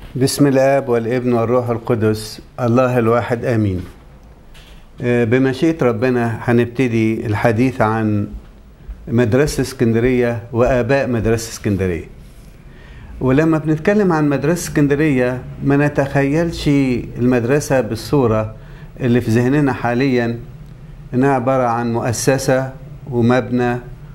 بسم الاب والابن والروح القدس الله الواحد امين آه، بمشيئه ربنا هنبتدي الحديث عن مدرسه اسكندريه واباء مدرسه اسكندريه ولما بنتكلم عن مدرسه اسكندريه ما نتخيلش المدرسه بالصوره اللي في ذهننا حاليا انها عباره عن مؤسسه ومبنى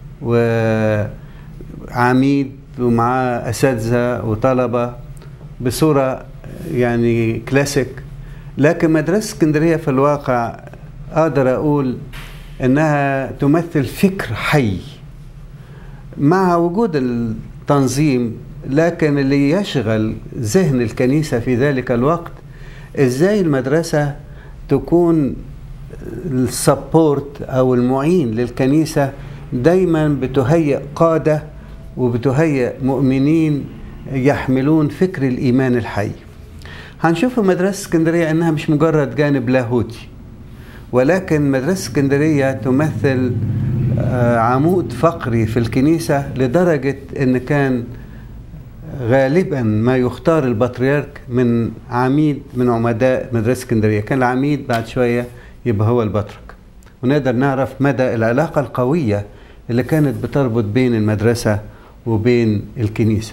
وعميد ومعاه اساتذه وطلبه بصوره يعني كلاسيك لكن مدرسه اسكندريه في الواقع اقدر اقول انها تمثل فكر حي مع وجود التنظيم لكن اللي يشغل ذهن الكنيسه في ذلك الوقت ازاي المدرسه تكون السبورت او المعين للكنيسه دايما بتهيئ قاده وبتهيئ مؤمنين يحملون فكر الايمان الحي. هنشوف في مدرسه اسكندريه انها مش مجرد جانب لاهوتي ولكن مدرسه اسكندريه تمثل عمود فقري في الكنيسه لدرجه ان كان غالبا ما يختار البطريرك من عميد من عمداء مدرسه اسكندريه، كان العميد بعد شويه يبقى هو البطرك. ونقدر نعرف مدى العلاقه القويه اللي كانت بتربط بين المدرسه وبين الكنيسه.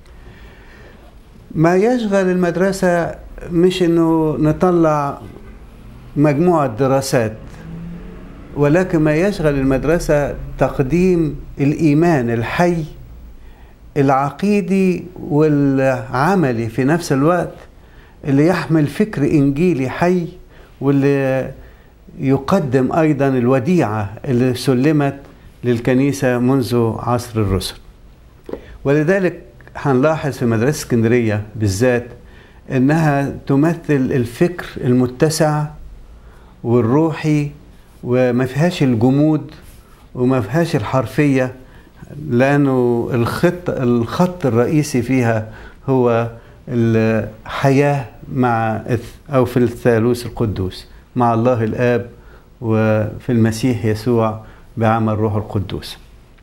ما يشغل المدرسة مش انه نطلع مجموعة دراسات ولكن ما يشغل المدرسة تقديم الإيمان الحي العقيدي والعملي في نفس الوقت اللي يحمل فكر إنجيلي حي واللي يقدم أيضا الوديعة اللي سلمت للكنيسة منذ عصر الرسل ولذلك هنلاحظ في مدرسة اسكندرية بالذات انها تمثل الفكر المتسع والروحي وما فيهاش الجمود وما فيهاش الحرفية لأنه الخط الخط الرئيسي فيها هو الحياة مع أو في الثالوث القدوس مع الله الآب وفي المسيح يسوع بعمل روح القدوس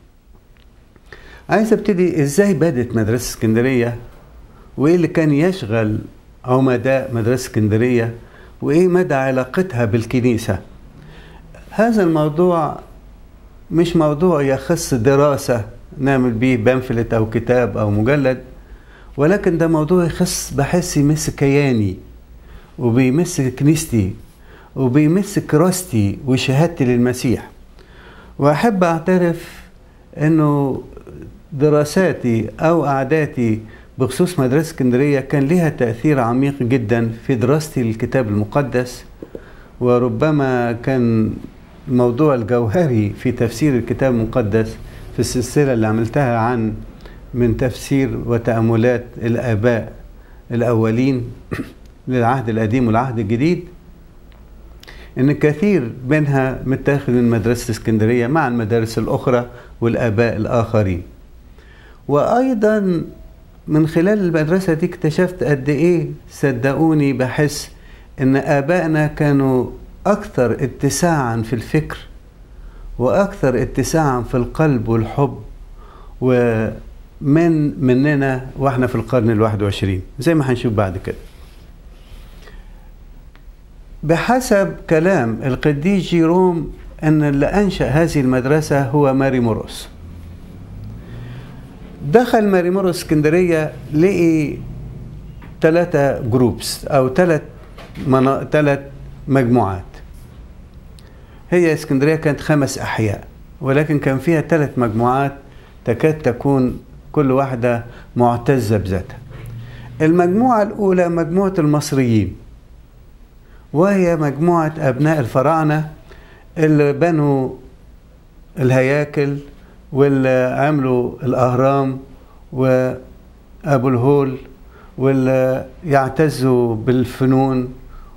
عايز ابتدي ازاي بدت مدرسه اسكندريه وايه اللي كان يشغل عمداء مدرسه اسكندريه وايه مدى علاقتها بالكنيسه هذا الموضوع مش موضوع يخص دراسه نعمل بيه بامفلت او كتاب او مجلد ولكن ده موضوع يخص بحس يمس كياني وبيمس كنيستي وبيمس كراستي وشهادتي للمسيح واحب اعترف انه دراساتي او قعداتي بخصوص مدرسه اسكندريه كان لها تاثير عميق جدا في دراستي للكتاب المقدس وربما كان الموضوع الجوهري في تفسير الكتاب المقدس في السلسله اللي عملتها عن من تفسير وتاملات الاباء الاولين للعهد القديم والعهد الجديد ان كثير منها متاخد من مدرسه اسكندريه مع المدارس الاخرى والاباء الاخرين وايضا من خلال المدرسه دي اكتشفت قد ايه صدقوني بحس ان ابائنا كانوا اكثر اتساعا في الفكر واكثر اتساعا في القلب والحب ومن مننا واحنا في القرن الواحد وعشرين زي ما هنشوف بعد كده بحسب كلام القديس جيروم ان اللي انشا هذه المدرسه هو ماري موروس دخل ماري موروس اسكندريه لقي ثلاثة جروبس او ثلاث منا... ثلاث مجموعات هي اسكندريه كانت خمس احياء ولكن كان فيها ثلاث مجموعات تكاد تكون كل واحده معتزه بذاتها المجموعه الاولى مجموعه المصريين وهي مجموعة أبناء الفراعنة اللي بنوا الهياكل واللي عملوا الأهرام وأبو الهول واللي يعتزوا بالفنون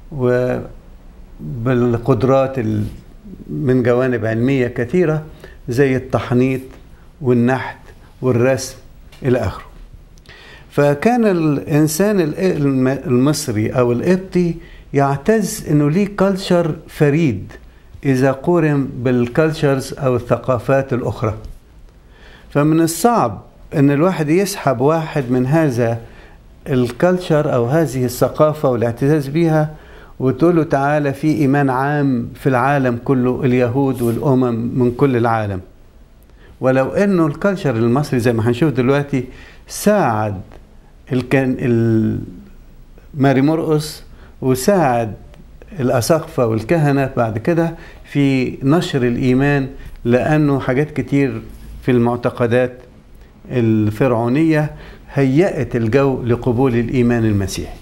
وبالقدرات من جوانب علمية كثيرة زي التحنيط والنحت والرسم إلى آخره فكان الإنسان المصري أو القبطي يعتز انه ليه كلتشر فريد اذا قورن بالكالتشرز او الثقافات الاخرى فمن الصعب ان الواحد يسحب واحد من هذا الكالتشر او هذه الثقافه والاعتزاز بيها وتقول له تعالى في ايمان عام في العالم كله اليهود والامم من كل العالم ولو انه الكالتشر المصري زي ما هنشوف دلوقتي ساعد الكن ماري مرقس وساعد الأساقفة والكهنة بعد كده في نشر الإيمان لأنه حاجات كتير في المعتقدات الفرعونية هيأت الجو لقبول الإيمان المسيحي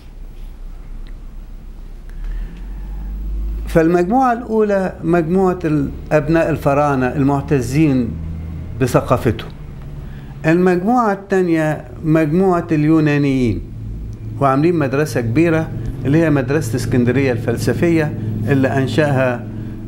فالمجموعة الأولى مجموعة أبناء الفراعنة المعتزين بثقافته المجموعة الثانية مجموعة اليونانيين وعاملين مدرسة كبيرة اللي هي مدرسة اسكندرية الفلسفية اللي أنشأها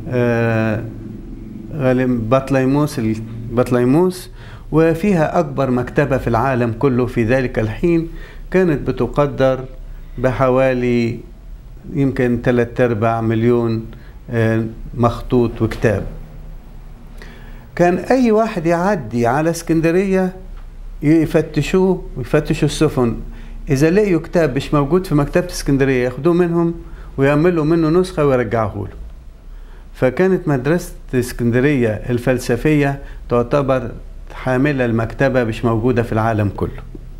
غالب بطليموس بطليموس وفيها أكبر مكتبة في العالم كله في ذلك الحين كانت بتقدر بحوالي يمكن ثلاثة أرباع مليون مخطوط وكتاب كان أي واحد يعدي على اسكندرية يفتشوه ويفتشوا السفن إذا لقيوا كتاب مش موجود في مكتبة اسكندرية ياخدوه منهم ويعملوا منه نسخة ويرجعوه له فكانت مدرسة اسكندرية الفلسفية تعتبر حاملة المكتبة مش موجودة في العالم كله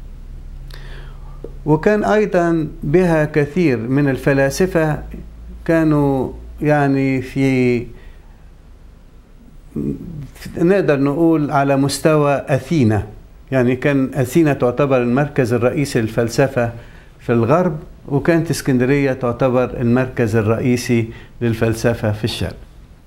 وكان أيضا بها كثير من الفلاسفة كانوا يعني في نقدر نقول على مستوى أثينا يعني كان أثينا تعتبر المركز الرئيسي للفلسفة في الغرب وكانت اسكندرية تعتبر المركز الرئيسي للفلسفة في الشرق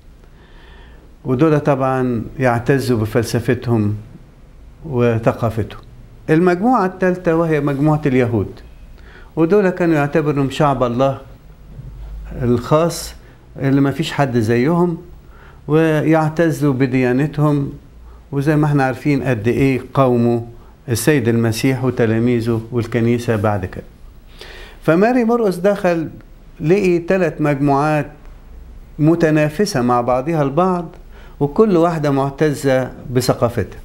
ودول طبعا يعتزوا بفلسفتهم وثقافتهم المجموعة الثالثة وهي مجموعة اليهود ودول كانوا يعتبرهم شعب الله الخاص اللي ما فيش حد زيهم ويعتزوا بديانتهم وزي ما احنا عارفين قد ايه قوموا السيد المسيح وتلاميذه والكنيسة بعد كده فماري مرقس دخل لقي ثلاث مجموعات متنافسة مع بعضها البعض وكل واحدة معتزة بثقافتها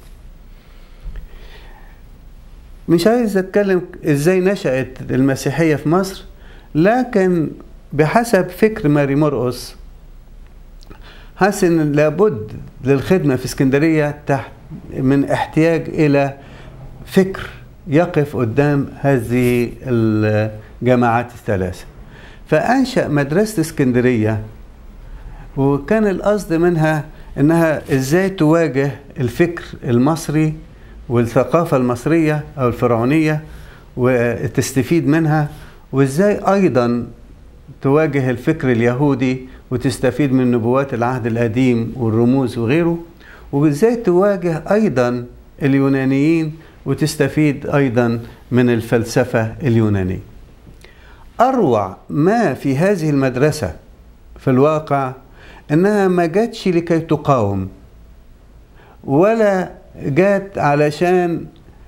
مش عايز اتكلم ازاي نشأت المسيحية في مصر لكن بحسب فكر ماري مرقس حاسس ان لابد للخدمة في اسكندرية تحت من احتياج الى فكر يقف قدام هذه الجماعات الثلاثة فأنشأ مدرسة اسكندرية وكان القصد منها انها ازاي تواجه الفكر المصري والثقافة المصرية او الفرعونية وتستفيد منها وازاي ايضا تواجه الفكر اليهودي وتستفيد من نبوات العهد القديم والرموز وغيره وازاي تواجه ايضا اليونانيين وتستفيد ايضا من الفلسفة اليونانية اروع ما في هذه المدرسة في الواقع انها ما جاتش لكي تقاوم ولا جات علشان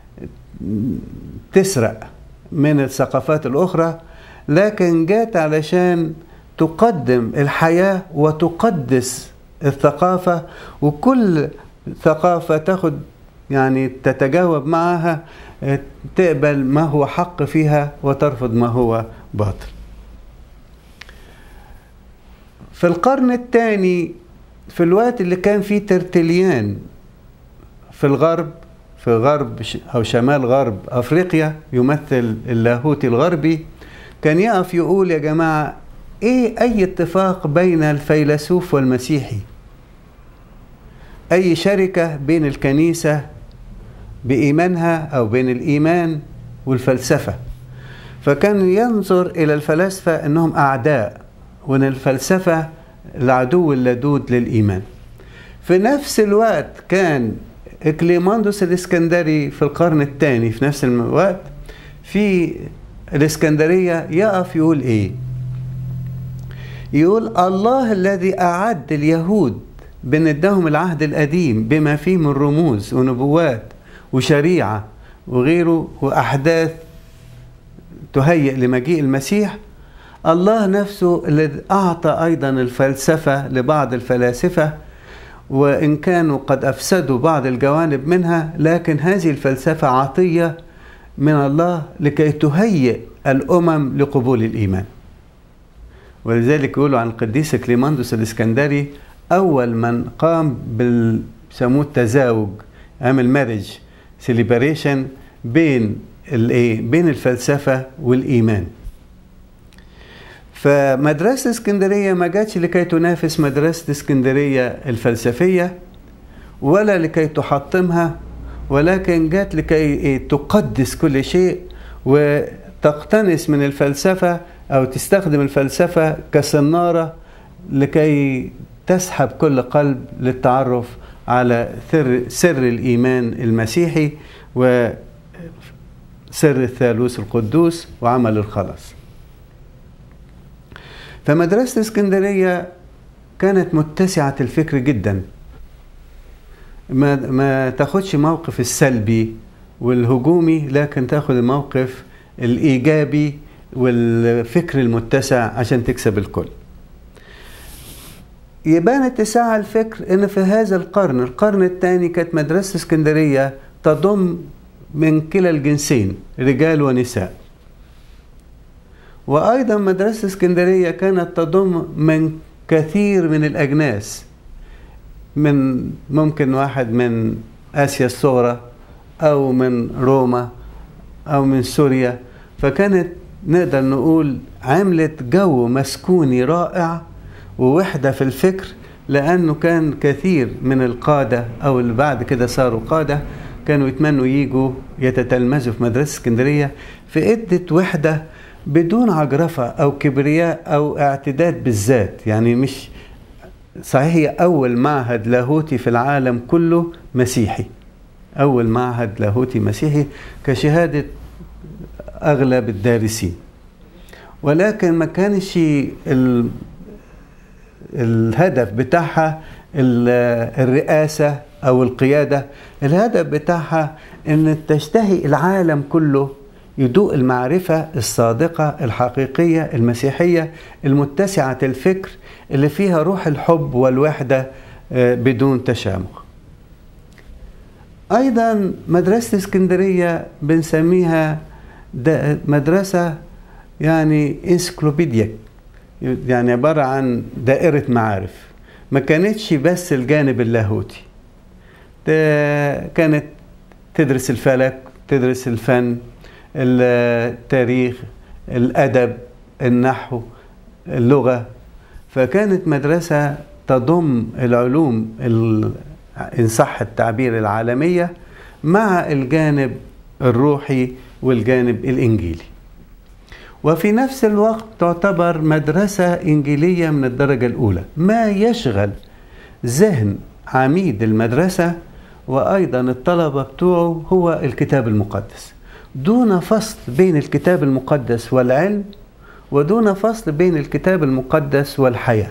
تسرق من الثقافات الاخرى لكن جات علشان تقدم الحياه وتقدس الثقافه وكل ثقافه تاخد يعني تتجاوب معها تقبل ما هو حق فيها وترفض ما هو باطل في القرن الثاني في الوقت اللي كان فيه ترتليان في الغرب في غرب او شمال غرب افريقيا يمثل اللاهوتي الغربي كان يقف يقول يا جماعه ايه اي اتفاق بين الفيلسوف والمسيحي اي شركه بين الكنيسه بايمانها او بين الايمان والفلسفه فكان ينظر الى الفلاسفه انهم اعداء وان الفلسفه العدو اللدود للايمان في نفس الوقت كان اكليماندوس الاسكندري في القرن الثاني في نفس الوقت في الاسكندريه يقف يقول ايه يقول الله الذي اعد اليهود بندهم العهد القديم بما فيه من رموز ونبوات وشريعه وغيره واحداث تهيئ لمجيء المسيح الله نفسه الذي أعطى أيضا الفلسفة لبعض الفلاسفة وإن كانوا قد أفسدوا بعض الجوانب منها لكن هذه الفلسفة عطية من الله لكي تهيئ الأمم لقبول الإيمان ولذلك يقولوا عن القديس كليماندوس الإسكندري أول من قام بيسموه التزاوج عمل مارج سيليبريشن بين الايه بين الفلسفه والايمان فمدرسة اسكندرية ما جاتش لكي تنافس مدرسة اسكندرية الفلسفية ولا لكي تحطمها ولكن جات لكي تقدس كل شيء وتقتنس من الفلسفة أو تستخدم الفلسفة كصنارة لكي تسحب كل قلب للتعرف على سر, سر الإيمان المسيحي وسر الثالوث القدوس وعمل الخلاص فمدرسة اسكندرية كانت متسعة الفكر جدا ما, ما تاخدش موقف السلبي والهجومي لكن تاخد الموقف الإيجابي والفكر المتسع عشان تكسب الكل يبان اتساع الفكر ان في هذا القرن القرن الثاني كانت مدرسة اسكندرية تضم من كلا الجنسين رجال ونساء وأيضا مدرسة اسكندرية كانت تضم من كثير من الأجناس من ممكن واحد من آسيا الصغرى أو من روما أو من سوريا فكانت نقدر نقول عملت جو مسكوني رائع ووحدة في الفكر لأنه كان كثير من القادة أو اللي بعد كده صاروا قادة كانوا يتمنوا يجوا يتتلمذوا في مدرسة اسكندرية في عدة وحدة بدون عجرفة أو كبرياء أو اعتداد بالذات يعني مش صحيح هي أول معهد لاهوتي في العالم كله مسيحي أول معهد لاهوتي مسيحي كشهادة أغلب الدارسين ولكن ما كانش ال... الهدف بتاعها الرئاسة أو القيادة الهدف بتاعها أن تشتهي العالم كله يدوق المعرفة الصادقة الحقيقية المسيحية المتسعة الفكر اللي فيها روح الحب والوحدة بدون تشامخ أيضا مدرسة اسكندرية بنسميها مدرسة يعني انسكلوبيديا يعني عبارة عن دائرة معارف ما كانتش بس الجانب اللاهوتي كانت تدرس الفلك تدرس الفن التاريخ الأدب النحو اللغة فكانت مدرسة تضم العلوم إن صح التعبير العالمية مع الجانب الروحي والجانب الإنجيلي وفي نفس الوقت تعتبر مدرسة إنجيلية من الدرجة الأولى ما يشغل ذهن عميد المدرسة وأيضا الطلبة بتوعه هو الكتاب المقدس دون فصل بين الكتاب المقدس والعلم ودون فصل بين الكتاب المقدس والحياة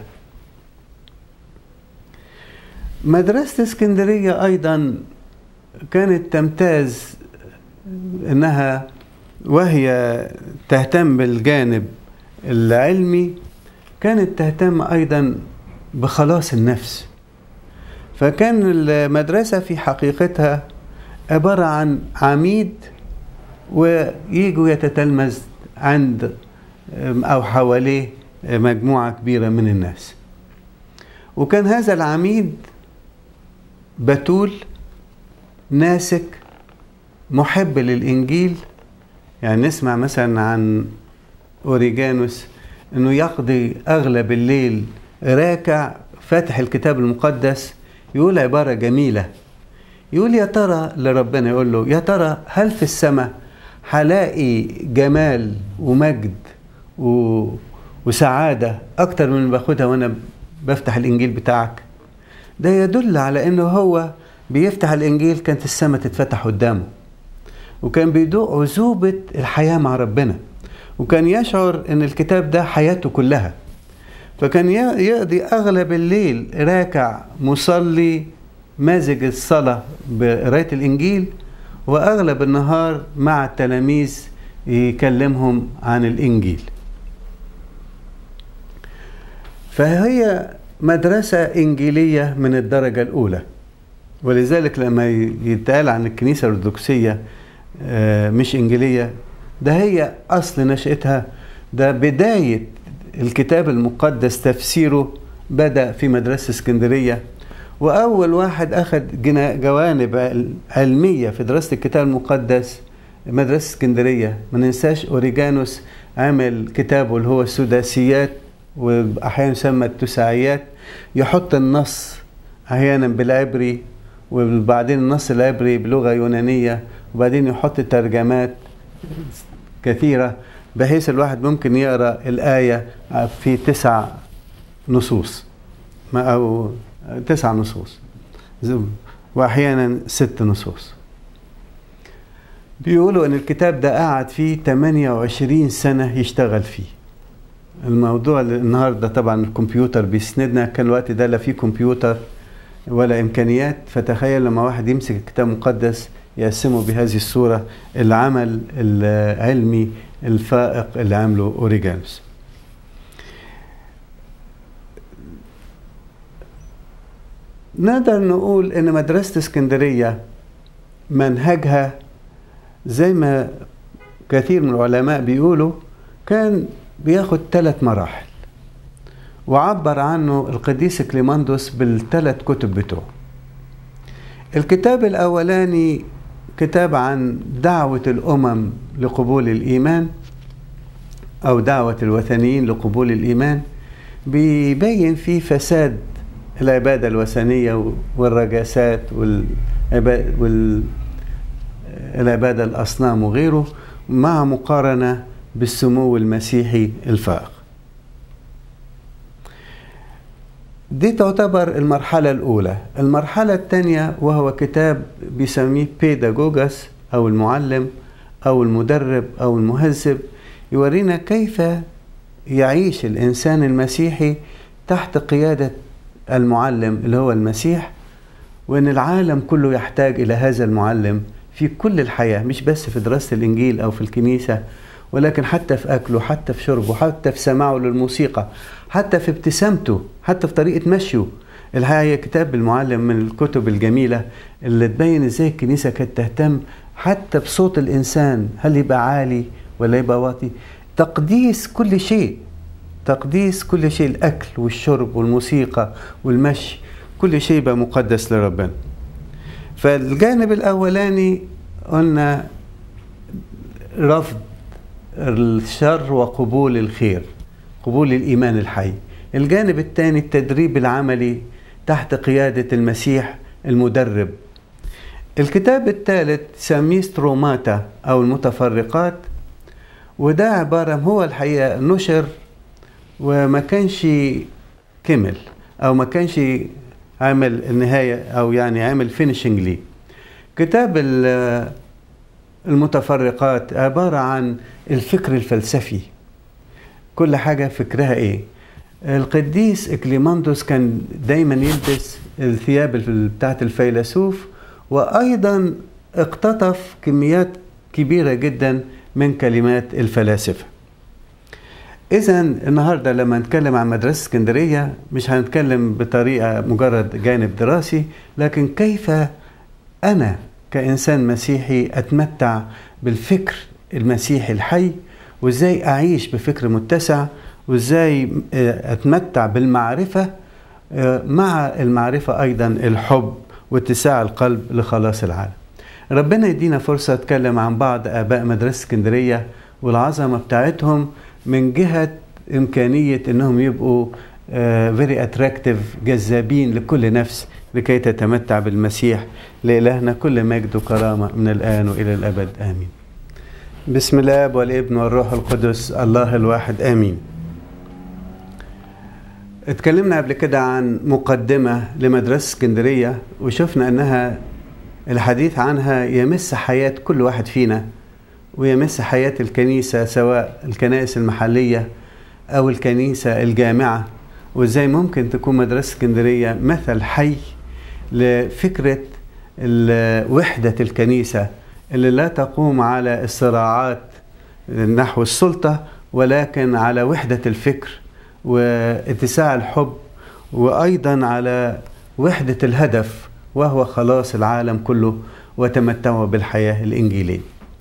مدرسة اسكندرية أيضا كانت تمتاز أنها وهي تهتم بالجانب العلمي كانت تهتم أيضا بخلاص النفس فكان المدرسة في حقيقتها عبارة عن عميد ويجوا يتتلمذ عند أو حواليه مجموعة كبيرة من الناس وكان هذا العميد بتول ناسك محب للإنجيل يعني نسمع مثلا عن أوريجانوس أنه يقضي أغلب الليل راكع فاتح الكتاب المقدس يقول عبارة جميلة يقول يا ترى لربنا يقول له يا ترى هل في السماء هلاقي جمال ومجد و... وسعادة أكتر من اللي باخدها وأنا بفتح الإنجيل بتاعك ده يدل على إنه هو بيفتح الإنجيل كانت السماء تتفتح قدامه وكان بيدوق عذوبة الحياة مع ربنا وكان يشعر إن الكتاب ده حياته كلها فكان يقضي أغلب الليل راكع مصلي مازج الصلاة بقراية الإنجيل وأغلب النهار مع التلاميذ يكلمهم عن الإنجيل فهي مدرسة إنجيلية من الدرجة الأولى ولذلك لما يتقال عن الكنيسة الأرثوذكسية مش إنجيلية ده هي أصل نشأتها ده بداية الكتاب المقدس تفسيره بدأ في مدرسة اسكندرية وأول واحد أخذ جوانب علمية في دراسة الكتاب المقدس مدرسة اسكندرية ما ننساش أوريجانوس عمل كتابه اللي هو السداسيات وأحيانا يسمى التساعيات يحط النص أحيانا بالعبري وبعدين النص العبري بلغة يونانية وبعدين يحط ترجمات كثيرة بحيث الواحد ممكن يقرأ الآية في تسع نصوص أو تسع نصوص وأحيانا ست نصوص بيقولوا ان الكتاب ده قعد فيه 28 سنة يشتغل فيه الموضوع النهاردة طبعا الكمبيوتر بيسندنا كان الوقت ده لا فيه كمبيوتر ولا إمكانيات فتخيل لما واحد يمسك الكتاب المقدس يقسمه بهذه الصورة العمل العلمي الفائق اللي عمله أوريجانوس نقدر نقول ان مدرسة اسكندرية منهجها زي ما كثير من العلماء بيقولوا كان بياخد ثلاث مراحل وعبر عنه القديس كليماندوس بالثلاث كتب بتوعه الكتاب الأولاني كتاب عن دعوة الأمم لقبول الإيمان أو دعوة الوثنيين لقبول الإيمان بيبين فيه فساد العبادة الوثنية والرجاسات والعبادة العبادة الأصنام وغيره مع مقارنة بالسمو المسيحي الفائق دي تعتبر المرحلة الأولى المرحلة الثانية وهو كتاب بيسميه بيداغوجاس أو المعلم أو المدرب أو المهذب يورينا كيف يعيش الإنسان المسيحي تحت قيادة المعلم اللي هو المسيح وأن العالم كله يحتاج إلى هذا المعلم في كل الحياة مش بس في دراسة الإنجيل أو في الكنيسة ولكن حتى في أكله حتى في شربه حتى في سماعه للموسيقى حتى في ابتسامته حتى في طريقة مشيه الحقيقة كتاب المعلم من الكتب الجميلة اللي تبين ازاي الكنيسة كانت تهتم حتى بصوت الإنسان هل يبقى عالي ولا يبقى واطي تقديس كل شيء تقديس كل شيء الأكل والشرب والموسيقى والمشي كل شيء يبقى مقدس لربنا فالجانب الأولاني قلنا رفض الشر وقبول الخير قبول الإيمان الحي الجانب الثاني التدريب العملي تحت قيادة المسيح المدرب الكتاب الثالث سميه ستروماتا أو المتفرقات وده عبارة هو الحقيقة نشر وما كانش كمل أو ما كانش عامل النهاية أو يعني عامل فينيشنج ليه كتاب المتفرقات عبارة عن الفكر الفلسفي كل حاجة فكرها إيه القديس إكليماندوس كان دايما يلبس الثياب بتاعت الفيلسوف وأيضا اقتطف كميات كبيرة جدا من كلمات الفلاسفة إذا النهارده لما نتكلم عن مدرسة اسكندرية مش هنتكلم بطريقة مجرد جانب دراسي لكن كيف أنا كإنسان مسيحي أتمتع بالفكر المسيحي الحي وإزاي أعيش بفكر متسع وإزاي أتمتع بالمعرفة مع المعرفة أيضا الحب واتساع القلب لخلاص العالم ربنا يدينا فرصة أتكلم عن بعض آباء مدرسة اسكندرية والعظمة بتاعتهم من جهة إمكانية أنهم يبقوا فيري اتراكتيف جذابين لكل نفس لكي تتمتع بالمسيح لإلهنا كل مجد وكرامة من الآن وإلى الأبد آمين بسم الآب والابن والروح القدس الله الواحد آمين اتكلمنا قبل كده عن مقدمة لمدرسة اسكندرية وشفنا أنها الحديث عنها يمس حياة كل واحد فينا ويمس حياة الكنيسة سواء الكنائس المحلية أو الكنيسة الجامعة وإزاي ممكن تكون مدرسة اسكندرية مثل حي لفكرة وحدة الكنيسة اللي لا تقوم على الصراعات نحو السلطة ولكن على وحدة الفكر واتساع الحب وأيضا على وحدة الهدف وهو خلاص العالم كله وتمتعه بالحياة الإنجيلية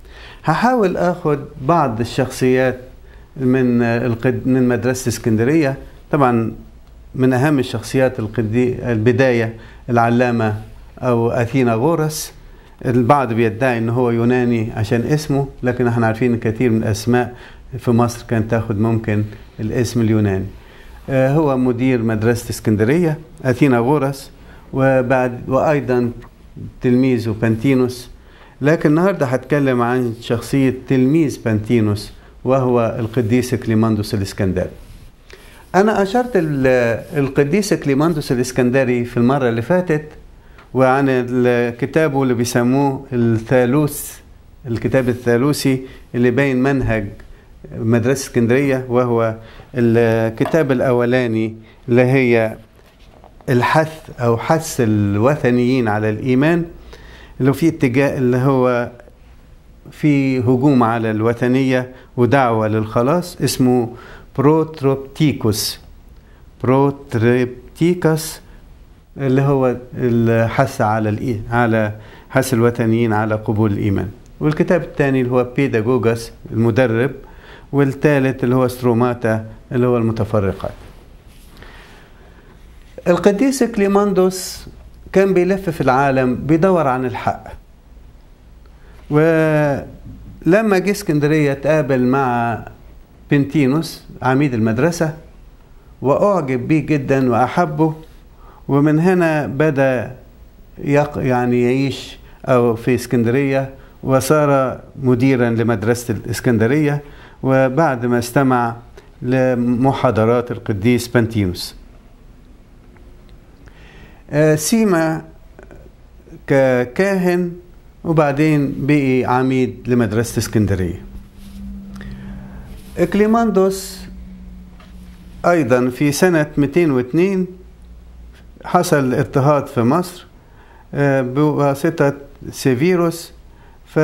هحاول اخد بعض الشخصيات من من مدرسة اسكندرية طبعا من أهم الشخصيات القدي البداية العلامة أو أثينا غورس البعض بيدعي ان هو يوناني عشان اسمه لكن احنا عارفين ان كثير من الاسماء في مصر كانت تاخد ممكن الاسم اليوناني هو مدير مدرسة اسكندرية أثينا غورس وبعد وأيضا تلميذه بانتينوس لكن النهاردة هتكلم عن شخصية تلميذ بانتينوس وهو القديس كليماندوس الإسكندري أنا أشرت القديس كليماندوس الإسكندري في المرة اللي فاتت وعن كتابه اللي بيسموه الثالوث الكتاب الثالوثي اللي باين منهج مدرسة اسكندرية وهو الكتاب الأولاني اللي هي الحث أو حث الوثنيين على الإيمان اللي في اتجاه اللي هو في هجوم على الوثنية ودعوة للخلاص اسمه بروتروبتيكوس بروتروبتيكوس اللي هو الحث على الإيه على حث الوثنيين على قبول الإيمان والكتاب الثاني اللي هو بيداجوجاس المدرب والثالث اللي هو ستروماتا اللي هو المتفرقات القديس كليماندوس كان بيلف في العالم بيدور عن الحق ولما جه اسكندريه تقابل مع بنتينوس عميد المدرسه واعجب بيه جدا واحبه ومن هنا بدا يق يعني يعيش او في اسكندريه وصار مديرا لمدرسه الاسكندريه وبعد ما استمع لمحاضرات القديس بنتينوس سيما ككاهن وبعدين بقي عميد لمدرسة اسكندرية إكليماندوس أيضا في سنة 202 حصل اضطهاد في مصر بواسطة سيفيروس ف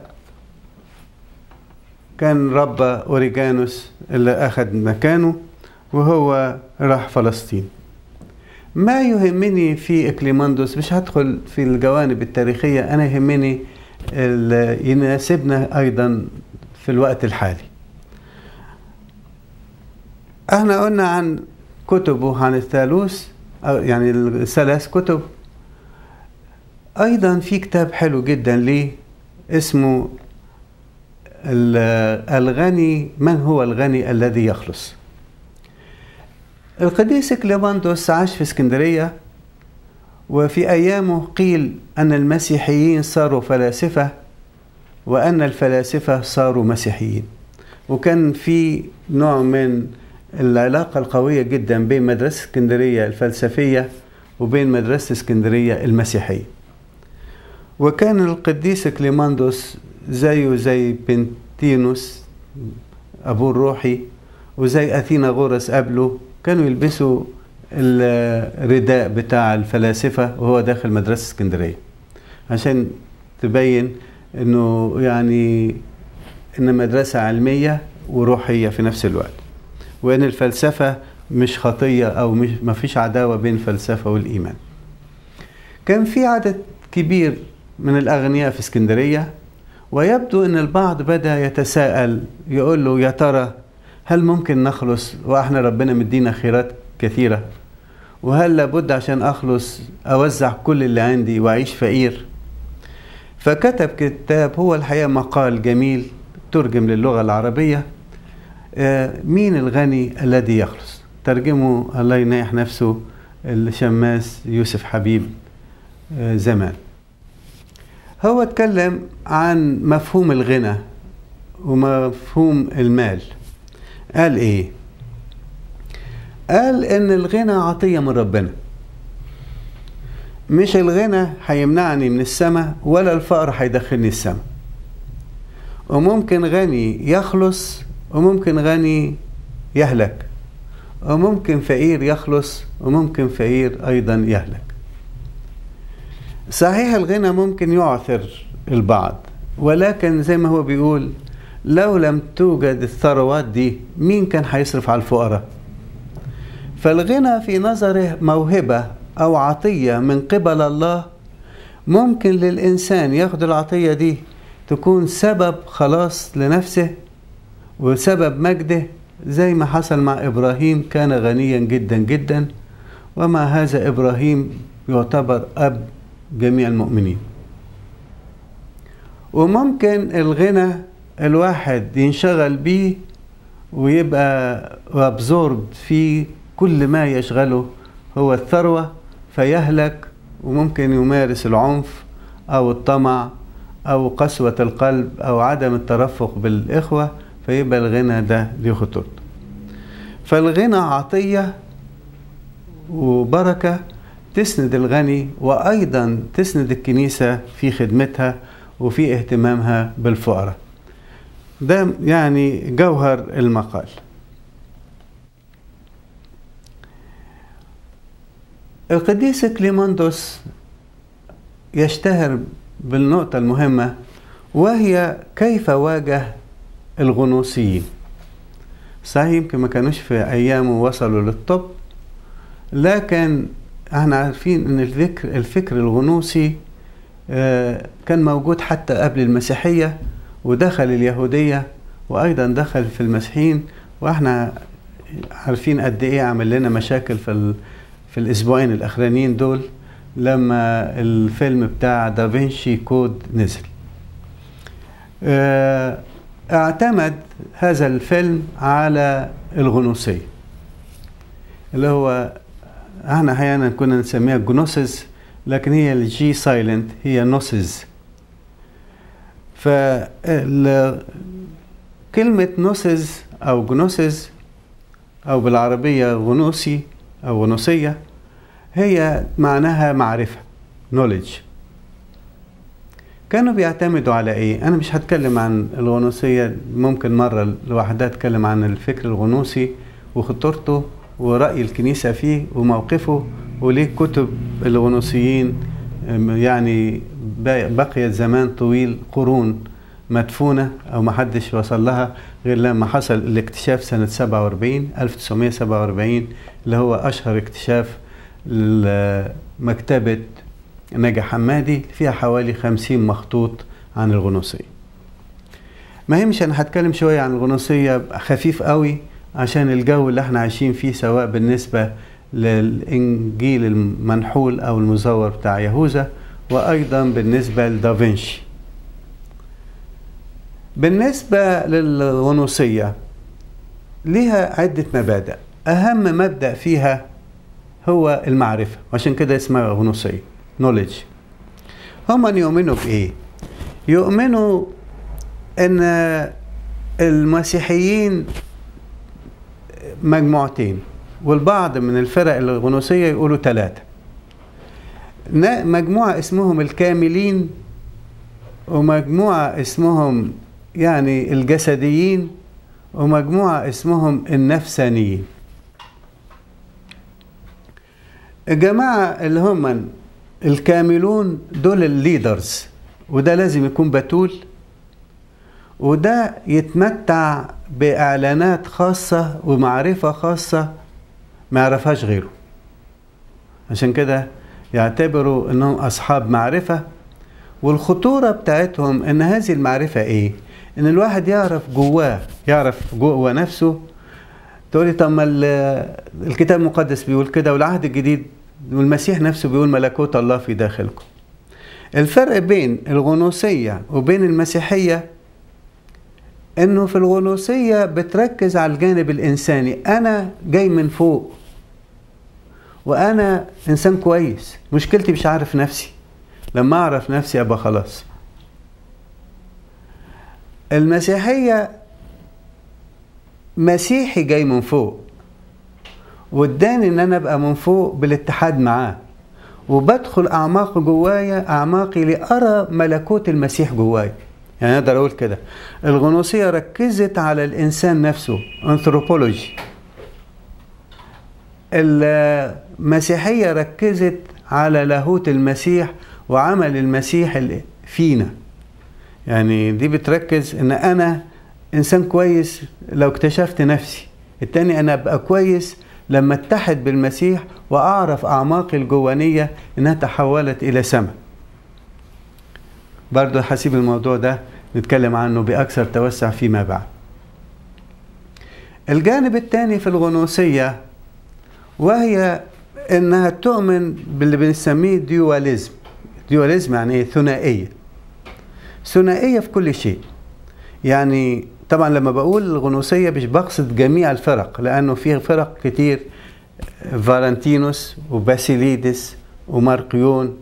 كان ربى أوريجانوس اللي أخذ مكانه وهو راح فلسطين ما يهمني في إكليماندوس مش هدخل في الجوانب التاريخية أنا يهمني يناسبنا أيضا في الوقت الحالي احنا قلنا عن كتبه عن الثالوث يعني الثلاث كتب أيضا في كتاب حلو جدا ليه اسمه الغني من هو الغني الذي يخلص القديس كليماندوس عاش في اسكندرية وفي أيامه قيل أن المسيحيين صاروا فلاسفة وأن الفلاسفة صاروا مسيحيين وكان في نوع من العلاقة القوية جدا بين مدرسة اسكندرية الفلسفية وبين مدرسة اسكندرية المسيحية وكان القديس كليماندوس زيه زي بنتينوس أبوه الروحي وزي أثينا غورس قبله كانوا يلبسوا الرداء بتاع الفلاسفة وهو داخل مدرسة اسكندرية عشان تبين انه يعني ان مدرسة علمية وروحية في نفس الوقت وان الفلسفة مش خطية او مش ما فيش عداوة بين الفلسفة والايمان كان في عدد كبير من الاغنياء في اسكندرية ويبدو ان البعض بدا يتساءل يقول له يا ترى هل ممكن نخلص واحنا ربنا مدينا خيرات كثيره وهل لابد عشان اخلص اوزع كل اللي عندي واعيش فقير فكتب كتاب هو الحقيقه مقال جميل ترجم للغه العربيه مين الغني الذي يخلص ترجمه الله ينيح نفسه الشماس يوسف حبيب زمان هو اتكلم عن مفهوم الغنى ومفهوم المال قال ايه قال ان الغنى عطيه من ربنا مش الغنى هيمنعني من السماء ولا الفقر هيدخلني السماء وممكن غني يخلص وممكن غني يهلك وممكن فقير يخلص وممكن فقير ايضا يهلك صحيح الغنى ممكن يعثر البعض ولكن زي ما هو بيقول لو لم توجد الثروات دي مين كان هيصرف على الفقراء فالغنى في نظره موهبة أو عطية من قبل الله ممكن للإنسان ياخد العطية دي تكون سبب خلاص لنفسه وسبب مجده زي ما حصل مع إبراهيم كان غنيا جدا جدا ومع هذا إبراهيم يعتبر أب جميع المؤمنين وممكن الغنى الواحد ينشغل بيه ويبقى ابزورد في كل ما يشغله هو الثروة فيهلك وممكن يمارس العنف أو الطمع أو قسوة القلب أو عدم الترفق بالإخوة فيبقى الغنى ده ليه خطورته فالغنى عطية وبركة تسند الغني وأيضا تسند الكنيسة في خدمتها وفي اهتمامها بالفقراء ده يعني جوهر المقال القديس كليماندوس يشتهر بالنقطة المهمة وهي كيف واجه الغنوصيين صحيح يمكن ما كانوش في أيامه وصلوا للطب لكن احنا عارفين ان الفكر الفكر الغنوصي كان موجود حتى قبل المسيحية ودخل اليهودية وأيضا دخل في المسيحيين وإحنا عارفين قد إيه عمل لنا مشاكل في في الأسبوعين الأخرانيين دول لما الفيلم بتاع دافنشي كود نزل اعتمد هذا الفيلم على الغنوصية اللي هو احنا احيانا كنا نسميها جنوسيس لكن هي الجي سايلنت هي نوسز فكلمة نوسز أو جنوسز أو بالعربية غنوسي أو غنوسية هي معناها معرفة knowledge كانوا بيعتمدوا على ايه انا مش هتكلم عن الغنوصية ممكن مرة لوحدها اتكلم عن الفكر الغنوصي وخطورته ورأي الكنيسة فيه وموقفه وليه كتب الغنوصيين يعني بقيت زمان طويل قرون مدفونة أو ما حدش وصل لها غير لما حصل الاكتشاف سنة 47 1947 اللي هو أشهر اكتشاف مكتبة نجا حمادي فيها حوالي 50 مخطوط عن الغنوصية ما هي مش أنا هتكلم شوية عن الغنوصية خفيف قوي عشان الجو اللي احنا عايشين فيه سواء بالنسبة للإنجيل المنحول أو المزور بتاع يهوذا وأيضا بالنسبة لدافنشي بالنسبة للغنوصية لها عدة مبادئ أهم مبدأ فيها هو المعرفة عشان كده اسمها غنوصية knowledge هم يؤمنوا بإيه؟ يؤمنوا أن المسيحيين مجموعتين والبعض من الفرق الغنوصية يقولوا ثلاثة مجموعة اسمهم الكاملين ومجموعة اسمهم يعني الجسديين ومجموعة اسمهم النفسانيين الجماعة اللي هم الكاملون دول الليدرز وده لازم يكون بتول وده يتمتع بإعلانات خاصة ومعرفة خاصة ما يعرفهاش غيره عشان كده يعتبروا انهم اصحاب معرفة والخطورة بتاعتهم ان هذه المعرفة ايه ان الواحد يعرف جواه يعرف جوه نفسه تقولي طب ما الكتاب المقدس بيقول كده والعهد الجديد والمسيح نفسه بيقول ملكوت الله في داخلكم الفرق بين الغنوصية وبين المسيحية انه في الغنوصية بتركز على الجانب الانساني انا جاي من فوق وانا انسان كويس مشكلتي مش عارف نفسي لما اعرف نفسي ابقى خلاص المسيحية مسيحي جاي من فوق واداني ان انا ابقى من فوق بالاتحاد معاه وبدخل اعماق جوايا اعماقي لارى ملكوت المسيح جوايا يعني اقدر اقول كده الغنوصيه ركزت على الانسان نفسه انثروبولوجي المسيحيه ركزت على لاهوت المسيح وعمل المسيح فينا يعني دي بتركز ان انا انسان كويس لو اكتشفت نفسي التاني انا ابقى كويس لما اتحد بالمسيح واعرف اعماقي الجوانيه انها تحولت الى سماء برضه هسيب الموضوع ده نتكلم عنه بأكثر توسع فيما بعد الجانب الثاني في الغنوصية وهي انها تؤمن باللي بنسميه ديواليزم ديواليزم يعني ايه ثنائية ثنائية في كل شيء يعني طبعا لما بقول الغنوصية مش بقصد جميع الفرق لأنه في فرق كتير فالنتينوس وباسيليدس ومارقيون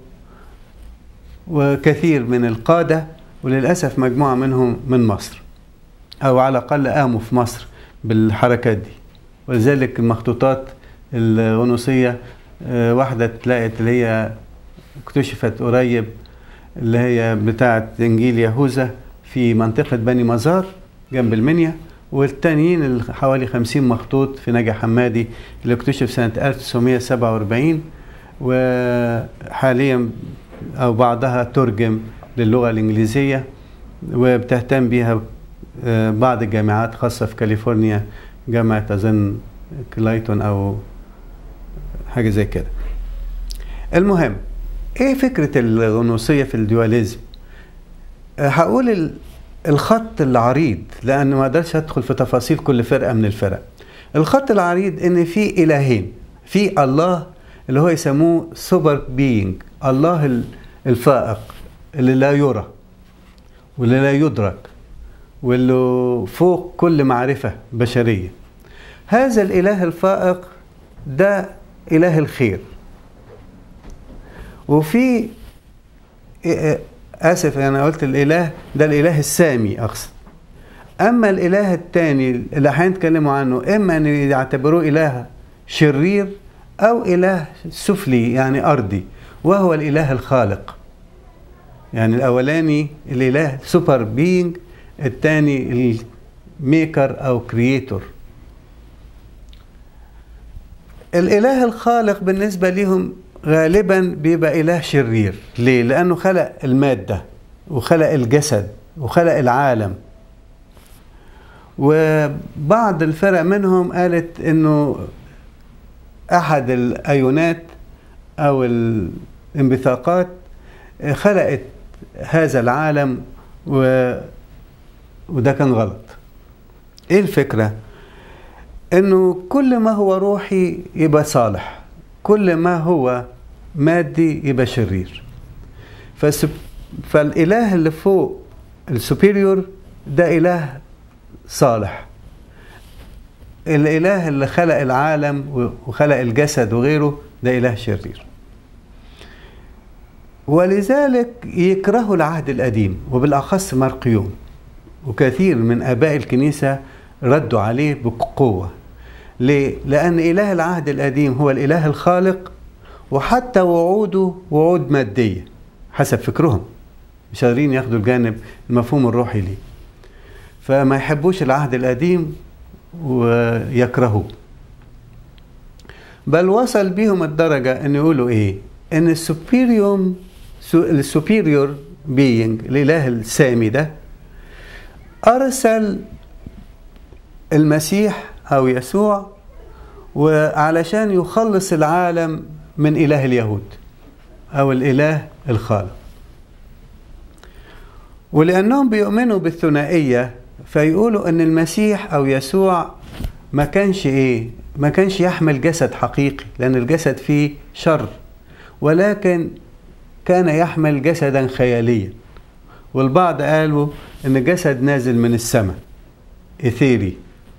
وكثير من القادة وللأسف مجموعة منهم من مصر أو على الأقل قاموا في مصر بالحركات دي ولذلك المخطوطات الغنوصية واحدة اتلاقت اللي هي اكتشفت قريب اللي هي بتاعة إنجيل يهوذا في منطقة بني مزار جنب المنيا والتانيين حوالي 50 مخطوط في نجا حمادي اللي اكتشف سنة 1947 وحاليا أو بعضها ترجم للغة الإنجليزية وبتهتم بها بعض الجامعات خاصة في كاليفورنيا جامعة أظن كلايتون أو حاجة زي كده المهم ايه فكرة الغنوصية في الديواليزم هقول الخط العريض لأن ما اقدرش أدخل في تفاصيل كل فرقة من الفرق الخط العريض إن في إلهين في الله اللي هو يسموه سوبر بينج الله الفائق اللي لا يرى واللي لا يدرك واللي فوق كل معرفة بشرية هذا الإله الفائق ده إله الخير وفي آسف أنا قلت الإله ده الإله السامي أقصد أما الإله الثاني اللي هنتكلموا عنه إما أن يعتبروه إله شرير أو إله سفلي يعني أرضي وهو الإله الخالق يعني الأولاني الإله سوبر بينج الثاني الميكر أو كرييتور الإله الخالق بالنسبة لهم غالبا بيبقى إله شرير ليه؟ لأنه خلق المادة وخلق الجسد وخلق العالم وبعض الفرق منهم قالت انه احد الايونات او الانبثاقات خلقت هذا العالم و... وده كان غلط ايه الفكره انه كل ما هو روحي يبقى صالح كل ما هو مادي يبقى شرير فسب... فالاله اللي فوق السوبيريور ده اله صالح الاله اللي خلق العالم وخلق الجسد وغيره ده اله شرير ولذلك يكرهوا العهد القديم وبالاخص مرقيون وكثير من اباء الكنيسه ردوا عليه بقوه ليه؟ لأن إله العهد القديم هو الإله الخالق وحتى وعوده وعود مادية حسب فكرهم مش قادرين ياخدوا الجانب المفهوم الروحي ليه فما يحبوش العهد القديم ويكرهوه بل وصل بيهم الدرجة أن يقولوا إيه أن السوبيريوم السوبيريور بينج الإله السامي ده أرسل المسيح أو يسوع وعلشان يخلص العالم من إله اليهود أو الإله الخالق ولأنهم بيؤمنوا بالثنائية فيقولوا أن المسيح أو يسوع ما كانش إيه ما كانش يحمل جسد حقيقي لأن الجسد فيه شر ولكن كان يحمل جسدا خياليا والبعض قالوا أن جسد نازل من السماء إثيري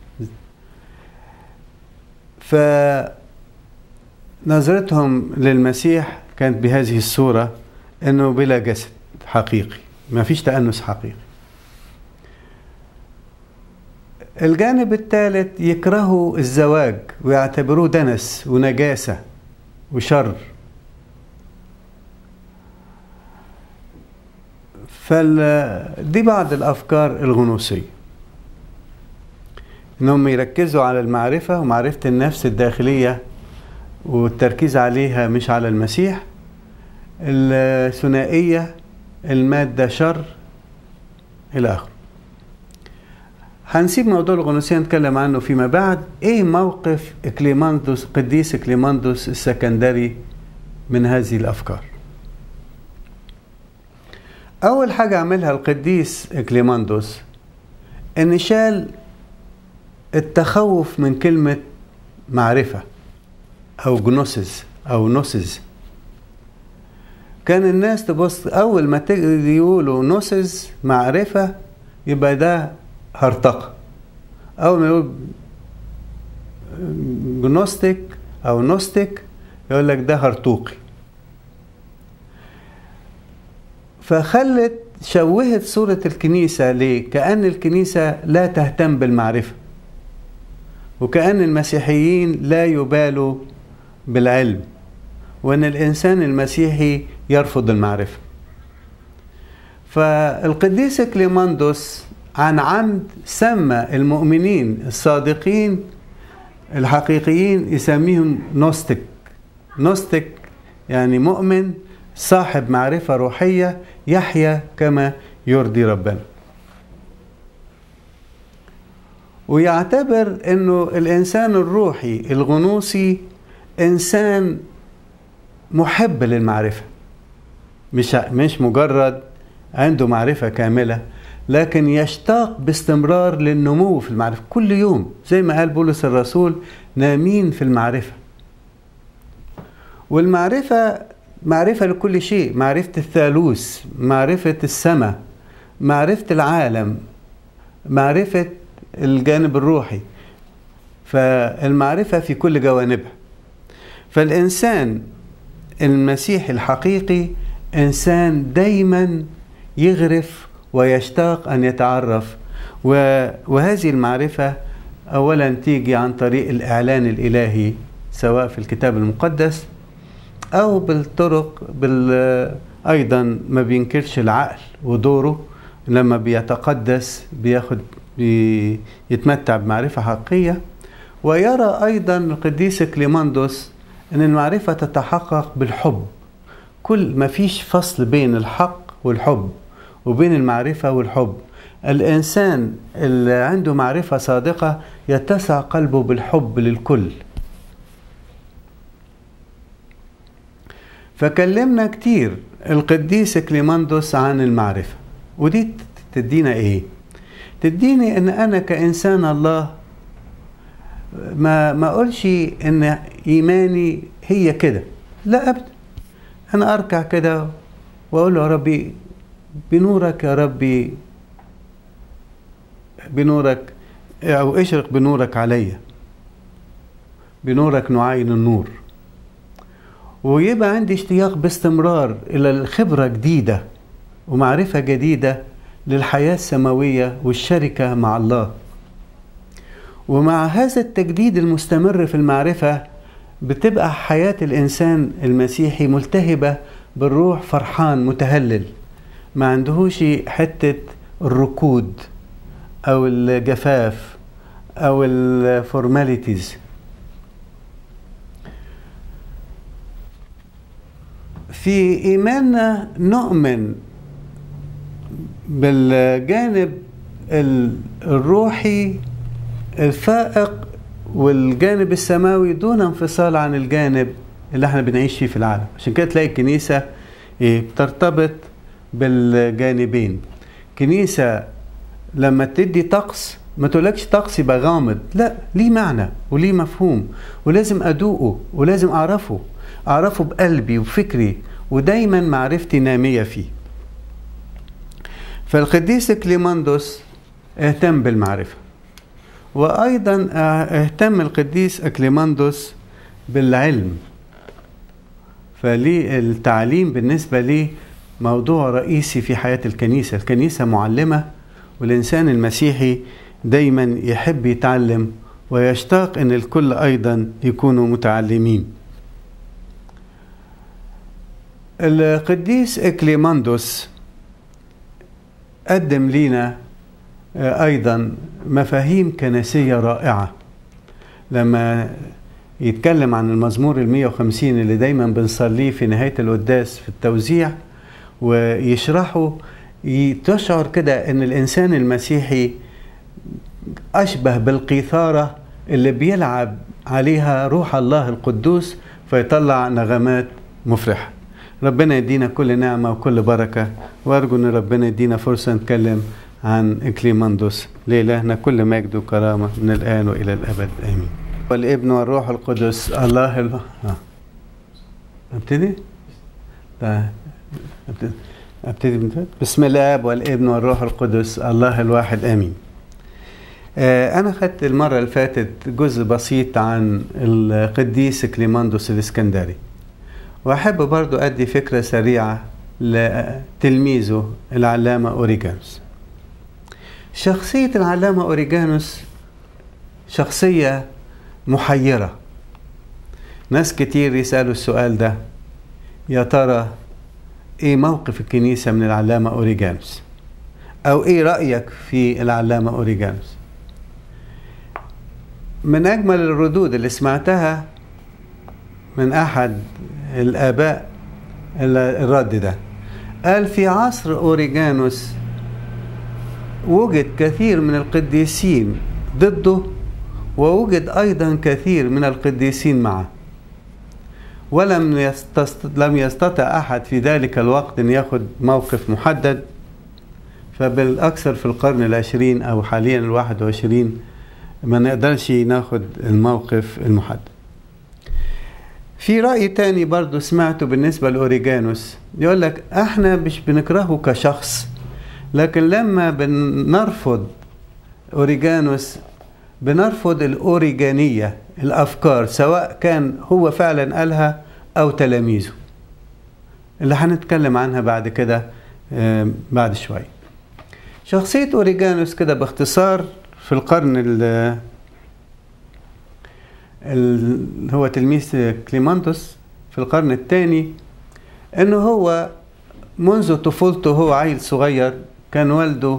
فنظرتهم للمسيح كانت بهذه الصورة أنه بلا جسد حقيقي ما فيش تأنس حقيقي الجانب الثالث يكرهوا الزواج ويعتبروه دنس ونجاسة وشر فدي بعض الأفكار الغنوصية انهم يركزوا على المعرفة ومعرفة النفس الداخلية والتركيز عليها مش على المسيح الثنائية المادة شر إلى آخره هنسيب موضوع الغنوصية نتكلم عنه فيما بعد ايه موقف كليماندوس قديس كليماندوس السكندري من هذه الأفكار أول حاجة عملها القديس إكليماندوس إن شال التخوف من كلمة معرفة أو جنوسز أو نوسز كان الناس تبص أول ما تيجي يقولوا نوسز معرفة يبقى ده هرطقة أول ما يقول جنوستيك أو نوستيك يقول لك ده هرطوقي فخلت شوهت صورة الكنيسة ليه؟ كأن الكنيسة لا تهتم بالمعرفة وكأن المسيحيين لا يبالوا بالعلم وأن الإنسان المسيحي يرفض المعرفة فالقديس كليماندوس عن عمد سمى المؤمنين الصادقين الحقيقيين يسميهم نوستيك نوستيك يعني مؤمن صاحب معرفة روحية يحيا كما يرضي ربنا ويعتبر انه الانسان الروحي الغنوصي انسان محب للمعرفة مش مش مجرد عنده معرفة كاملة لكن يشتاق باستمرار للنمو في المعرفة كل يوم زي ما قال بولس الرسول نامين في المعرفة والمعرفة معرفة لكل شيء معرفة الثالوث معرفة السماء معرفة العالم معرفة الجانب الروحي فالمعرفة في كل جوانبها فالإنسان المسيحي الحقيقي إنسان دايما يغرف ويشتاق أن يتعرف وهذه المعرفة أولا تيجي عن طريق الإعلان الإلهي سواء في الكتاب المقدس أو بالطرق بال أيضا ما بينكرش العقل ودوره لما بيتقدس بياخد بيتمتع بمعرفة حقيقية ويرى أيضا القديس كليماندوس أن المعرفة تتحقق بالحب كل ما فيش فصل بين الحق والحب وبين المعرفة والحب الإنسان اللي عنده معرفة صادقة يتسع قلبه بالحب للكل فكلمنا كتير القديس كليماندوس عن المعرفة ودي تدينا ايه تديني ان انا كانسان الله ما ما اقولش ان ايماني هي كده لا ابدا انا اركع كده واقول له يا ربي بنورك يا ربي بنورك او اشرق بنورك عليا بنورك نعاين النور ويبقى عندي اشتياق باستمرار الى الخبره جديده ومعرفه جديده للحياه السماويه والشركه مع الله ومع هذا التجديد المستمر في المعرفه بتبقى حياه الانسان المسيحي ملتهبه بالروح فرحان متهلل ما عندهوش حته الركود او الجفاف او الفورماليتيز في ايماننا نؤمن بالجانب الروحي الفائق والجانب السماوي دون انفصال عن الجانب اللي احنا بنعيش فيه في العالم عشان كده تلاقي الكنيسة ايه بترتبط بالجانبين كنيسة لما تدي طقس ما تقولكش طقس يبقى غامض لا ليه معنى وليه مفهوم ولازم ادوقه ولازم اعرفه اعرفه بقلبي وفكري ودايما معرفتي نامية فيه فالقديس كليماندوس اهتم بالمعرفة وأيضا اهتم القديس أكليماندوس بالعلم فليه التعليم بالنسبة لي موضوع رئيسي في حياة الكنيسة الكنيسة معلمة والإنسان المسيحي دايما يحب يتعلم ويشتاق أن الكل أيضا يكونوا متعلمين القديس إكليماندوس قدم لينا أيضا مفاهيم كنسية رائعة لما يتكلم عن المزمور المية وخمسين اللي دايما بنصليه في نهاية القداس في التوزيع ويشرحه تشعر كده ان الانسان المسيحي اشبه بالقيثارة اللي بيلعب عليها روح الله القدوس فيطلع نغمات مفرحة ربنا يدينا كل نعمة وكل بركة وأرجو أن ربنا يدينا فرصة نتكلم عن إكليماندوس لإلهنا كل مجد وكرامة من الآن وإلى الأبد آمين والابن والروح القدس الله ال... آه. ابتدي؟ طيب. ابتدي ابتدي من بسم الاب والابن والروح القدس الله الواحد امين آه انا خدت المره اللي فاتت جزء بسيط عن القديس كليماندوس الاسكندري واحب برضو ادي فكره سريعه لتلميذه العلامه اوريجانوس شخصيه العلامه اوريجانوس شخصيه محيره ناس كتير يسالوا السؤال ده يا ترى ايه موقف الكنيسه من العلامه اوريجانوس او ايه رايك في العلامه اوريجانوس من اجمل الردود اللي سمعتها من احد الاباء الرد ده قال في عصر اوريجانوس وجد كثير من القديسين ضده ووجد ايضا كثير من القديسين معه ولم يستست... لم يستطع احد في ذلك الوقت ان ياخذ موقف محدد فبالاكثر في القرن العشرين او حاليا الواحد وعشرين ما نقدرش ناخد الموقف المحدد في رأي تاني برضو سمعته بالنسبة لأوريجانوس يقول لك احنا مش بنكرهه كشخص لكن لما بنرفض أوريجانوس بنرفض الأوريجانية الأفكار سواء كان هو فعلا قالها أو تلاميذه اللي هنتكلم عنها بعد كده بعد شوية شخصية أوريجانوس كده باختصار في القرن ال هو تلميذ كليمانتوس في القرن الثاني انه هو منذ طفولته هو عيل صغير كان والده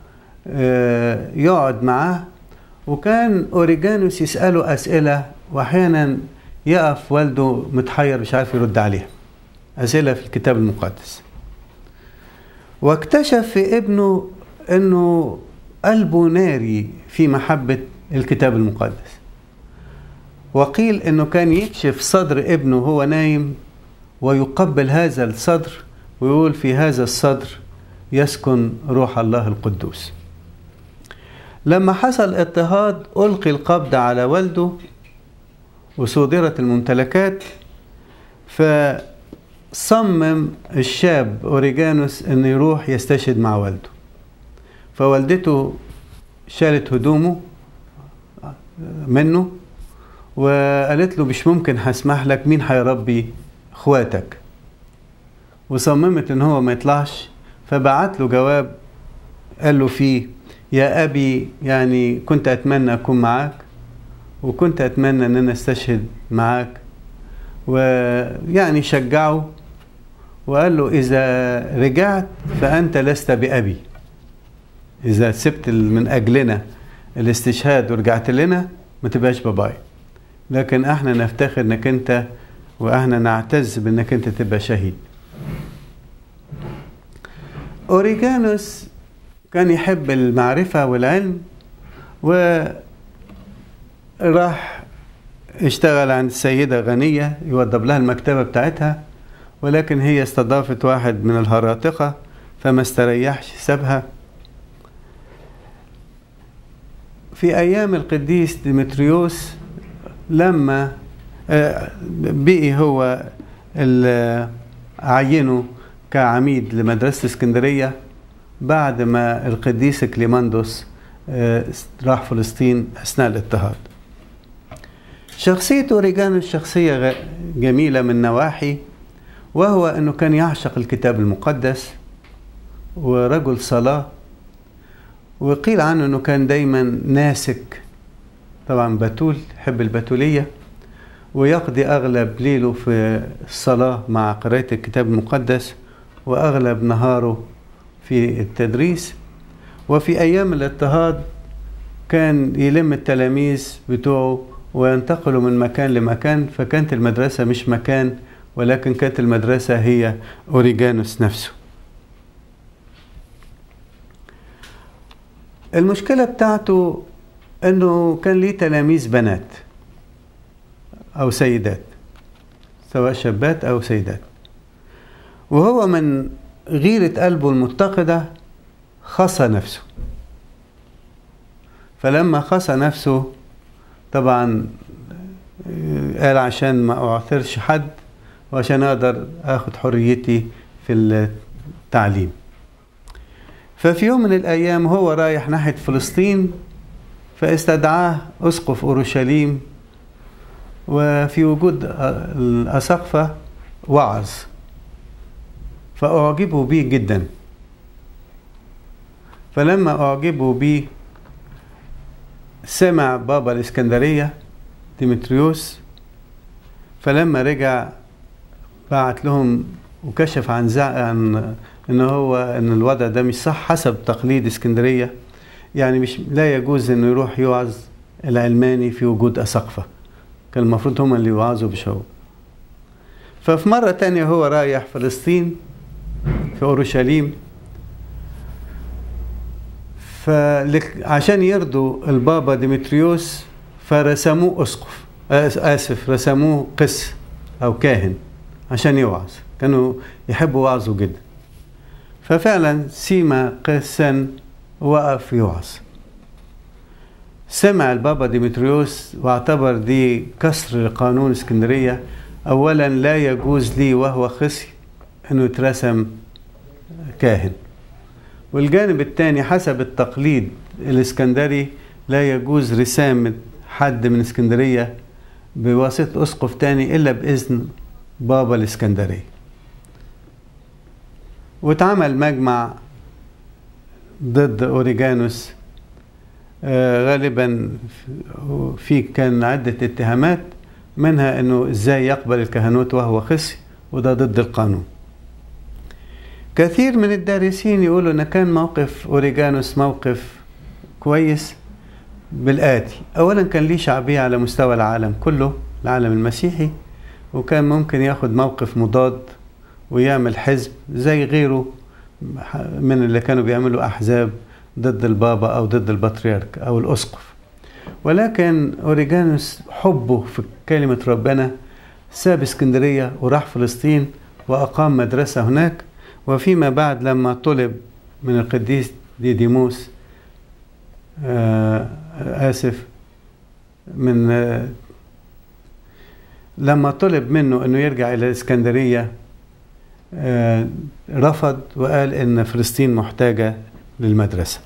يقعد معاه وكان اوريجانوس يساله اسئله واحيانا يقف والده متحير مش عارف يرد عليها اسئله في الكتاب المقدس واكتشف في ابنه انه قلبه ناري في محبه الكتاب المقدس وقيل انه كان يكشف صدر ابنه وهو نايم ويقبل هذا الصدر ويقول في هذا الصدر يسكن روح الله القدوس لما حصل اضطهاد ألقي القبض على والده وصودرت الممتلكات فصمم الشاب أوريجانوس أنه يروح يستشهد مع والده فوالدته شالت هدومه منه وقالت له مش ممكن هسمح لك مين هيربي اخواتك وصممت ان هو ما يطلعش فبعت له جواب قال له فيه يا أبي يعني كنت أتمنى أكون معاك وكنت أتمنى أن أنا أستشهد معاك ويعني شجعه وقال له إذا رجعت فأنت لست بأبي إذا سبت من أجلنا الاستشهاد ورجعت لنا ما تبقاش باباي لكن احنا نفتخر انك انت واحنا نعتز بانك انت تبقى شهيد اوريجانوس كان يحب المعرفة والعلم وراح اشتغل عند سيدة غنية يوضب لها المكتبة بتاعتها ولكن هي استضافت واحد من الهراطقة فما استريحش سابها في أيام القديس ديمتريوس لما بقي هو عينه كعميد لمدرسة اسكندرية بعد ما القديس كليماندوس راح فلسطين أثناء الاضطهاد شخصية أوريجانوس شخصية جميلة من نواحي وهو أنه كان يعشق الكتاب المقدس ورجل صلاة وقيل عنه أنه كان دايما ناسك طبعا بتول يحب البتولية ويقضي أغلب ليله في الصلاة مع قراءة الكتاب المقدس وأغلب نهاره في التدريس وفي أيام الاضطهاد كان يلم التلاميذ بتوعه وينتقلوا من مكان لمكان فكانت المدرسة مش مكان ولكن كانت المدرسة هي أوريجانوس نفسه المشكلة بتاعته انه كان ليه تلاميذ بنات او سيدات سواء شابات او سيدات وهو من غيرة قلبه المتقدة خصى نفسه فلما خصى نفسه طبعا قال عشان ما أعثرش حد وعشان أقدر أخد حريتي في التعليم ففي يوم من الأيام هو رايح ناحية فلسطين فاستدعاه أسقف أورشليم وفي وجود الأسقفة وعظ فأعجبوا بيه جدا فلما أعجبوا بيه سمع بابا الإسكندرية ديمتريوس فلما رجع بعت لهم وكشف عن زع... عن ان هو ان الوضع ده مش صح حسب تقليد اسكندريه يعني مش لا يجوز انه يروح يوعظ العلماني في وجود اسقفه كان المفروض هم اللي يوعظوا بشو ففي مرة تانية هو رايح فلسطين في أورشليم فعشان يرضوا البابا ديمتريوس فرسموه أسقف آسف رسموه قس أو كاهن عشان يوعظ كانوا يحبوا وعظه جدا ففعلا سيما قسا وقف يوعظ سمع البابا ديمتريوس واعتبر دي كسر لقانون اسكندرية أولا لا يجوز لي وهو خصي أنه يترسم كاهن والجانب الثاني حسب التقليد الاسكندري لا يجوز رسامة حد من اسكندرية بواسطة أسقف تاني إلا بإذن بابا الاسكندرية واتعمل مجمع ضد أوريجانوس آه غالبا في كان عدة اتهامات منها انه ازاي يقبل الكهنوت وهو خصي وده ضد القانون كثير من الدارسين يقولوا ان كان موقف اوريجانوس موقف كويس بالآتي أولا كان ليه شعبية على مستوى العالم كله العالم المسيحي وكان ممكن ياخد موقف مضاد ويعمل حزب زي غيره من اللي كانوا بيعملوا أحزاب ضد البابا أو ضد البطريرك أو الأسقف ولكن أوريجانوس حبه في كلمة ربنا ساب اسكندرية وراح فلسطين وأقام مدرسة هناك وفيما بعد لما طلب من القديس ديديموس آه آسف من آه لما طلب منه أنه يرجع إلى الإسكندرية آه رفض وقال إن فلسطين محتاجة للمدرسة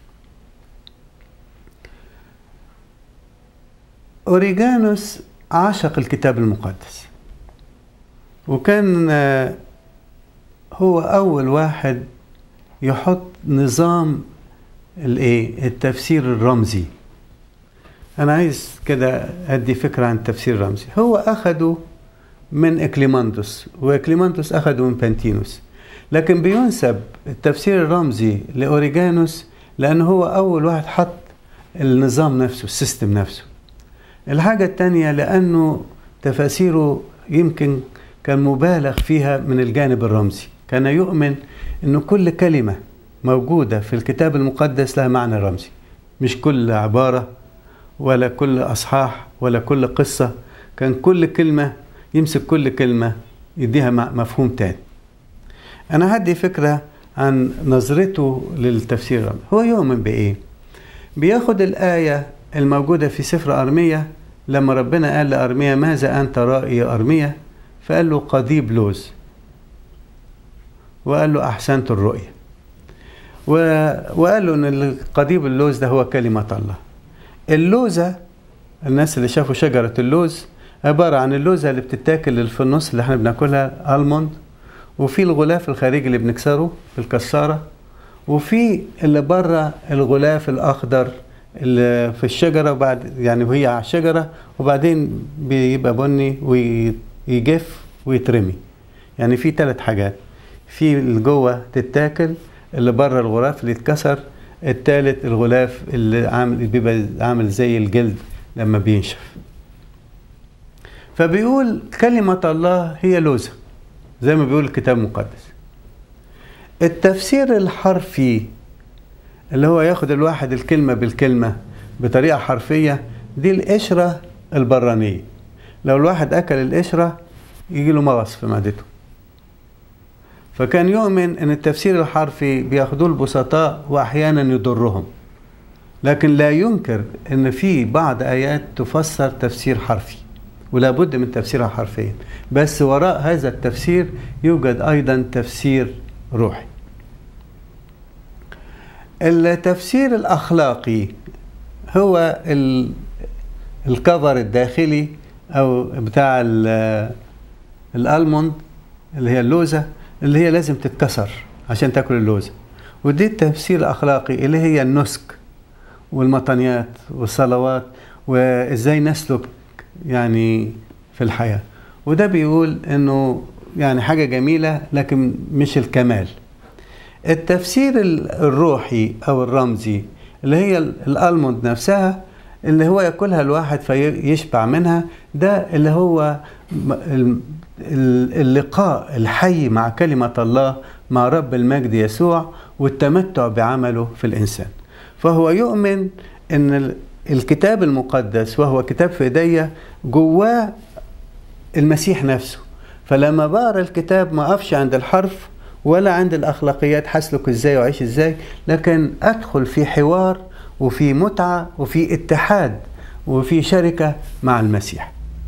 أوريجانوس عاشق الكتاب المقدس وكان هو أول واحد يحط نظام الايه التفسير الرمزي أنا عايز كده أدي فكرة عن التفسير الرمزي هو أخده من إكليماندوس وإكليماندوس أخده من بانتينوس لكن بينسب التفسير الرمزي لأوريجانوس لأنه هو أول واحد حط النظام نفسه السيستم نفسه الحاجة التانية لأنه تفاسيره يمكن كان مبالغ فيها من الجانب الرمزي كان يؤمن أن كل كلمة موجودة في الكتاب المقدس لها معنى رمزي مش كل عبارة ولا كل أصحاح ولا كل قصة كان كل كلمة يمسك كل كلمة يديها مفهوم تاني أنا هدي فكرة عن نظرته للتفسير الرمزي هو يؤمن بإيه؟ بياخد الآية الموجودة في سفر أرمية لما ربنا قال لأرمية ماذا أنت رأي يا أرمية فقال له قضيب لوز وقال له أحسنت الرؤية وقال له أن قضيب اللوز ده هو كلمة الله اللوزة الناس اللي شافوا شجرة اللوز عبارة عن اللوزة اللي بتتاكل اللي في النص اللي احنا بناكلها ألموند وفي الغلاف الخارجي اللي بنكسره بالكسارة وفي اللي بره الغلاف الأخضر اللي في الشجرة وبعد يعني وهي على الشجرة وبعدين بيبقى بني ويجف ويترمي يعني في ثلاث حاجات في اللي جوه تتاكل اللي بره الغلاف اللي يتكسر الثالث الغلاف اللي عامل بيبقى عامل زي الجلد لما بينشف فبيقول كلمة الله هي لوزة زي ما بيقول الكتاب المقدس التفسير الحرفي اللي هو ياخد الواحد الكلمة بالكلمة بطريقة حرفية دي القشرة البرانية لو الواحد أكل القشرة يجي له مغص في معدته فكان يؤمن ان التفسير الحرفي بياخدوه البسطاء واحيانا يضرهم لكن لا ينكر ان في بعض ايات تفسر تفسير حرفي ولا بد من تفسيرها حرفيا بس وراء هذا التفسير يوجد ايضا تفسير روحي التفسير الاخلاقي هو الكفر الداخلي او بتاع الالموند اللي هي اللوزه اللي هي لازم تتكسر عشان تاكل اللوزه ودي التفسير الاخلاقي اللي هي النسك والمطنيات والصلوات وازاي نسلك يعني في الحياه وده بيقول انه يعني حاجه جميله لكن مش الكمال التفسير الروحي او الرمزي اللي هي الالموند نفسها اللي هو ياكلها الواحد فيشبع منها ده اللي هو اللقاء الحي مع كلمة الله مع رب المجد يسوع والتمتع بعمله في الإنسان فهو يؤمن أن الكتاب المقدس وهو كتاب في ايديا جواه المسيح نفسه فلما بقرا الكتاب ما اقفش عند الحرف ولا عند الاخلاقيات هسلك ازاي واعيش ازاي لكن ادخل في حوار وفي متعه وفي اتحاد وفي شركه مع المسيح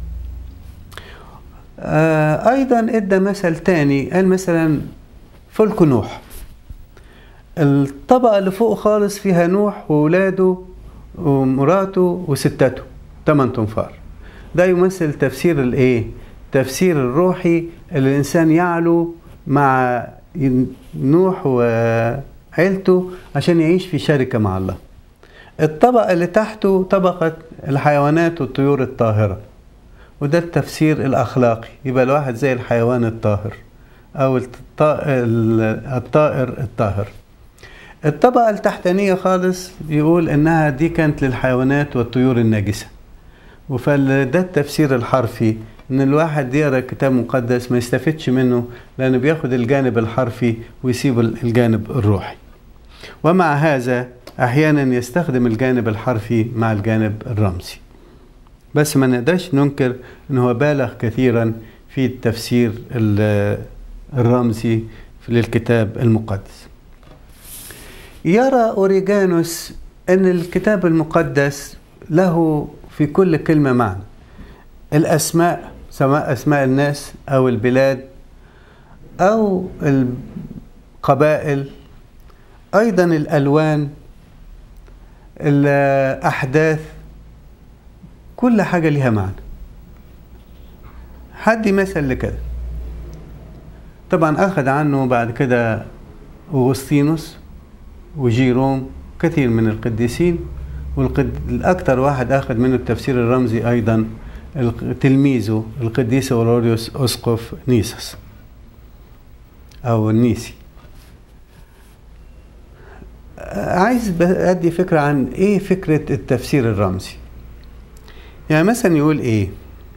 آه ايضا ادى مثل تاني قال مثلا فلك نوح الطبقه اللي فوق خالص فيها نوح وولاده ومراته وستته ثمان تنفار ده يمثل تفسير الايه تفسير الروحي اللي الانسان يعلو مع نوح وعيلته عشان يعيش في شركة مع الله الطبقة اللي تحته طبقة الحيوانات والطيور الطاهرة وده التفسير الأخلاقي يبقى الواحد زي الحيوان الطاهر أو الطائر الطاهر الطبقة التحتانية خالص يقول إنها دي كانت للحيوانات والطيور النجسة وفده التفسير الحرفي ان الواحد يقرا الكتاب المقدس ما يستفدش منه لانه بياخد الجانب الحرفي ويسيب الجانب الروحي ومع هذا احيانا يستخدم الجانب الحرفي مع الجانب الرمزي بس ما نقدرش ننكر انه هو بالغ كثيرا في التفسير الرمزي للكتاب المقدس يرى اوريجانوس ان الكتاب المقدس له في كل كلمه معنى الاسماء سواء اسماء الناس او البلاد او القبائل ايضا الالوان الاحداث كل حاجه ليها معنى حد مثل لكده طبعا اخذ عنه بعد كده اغسطينوس وجيروم كثير من القديسين والأكثر واحد أخذ منه التفسير الرمزي أيضا تلميذه القديس أوروريوس أسقف نيسوس أو النيسي عايز أدي فكرة عن إيه فكرة التفسير الرمزي يعني مثلا يقول إيه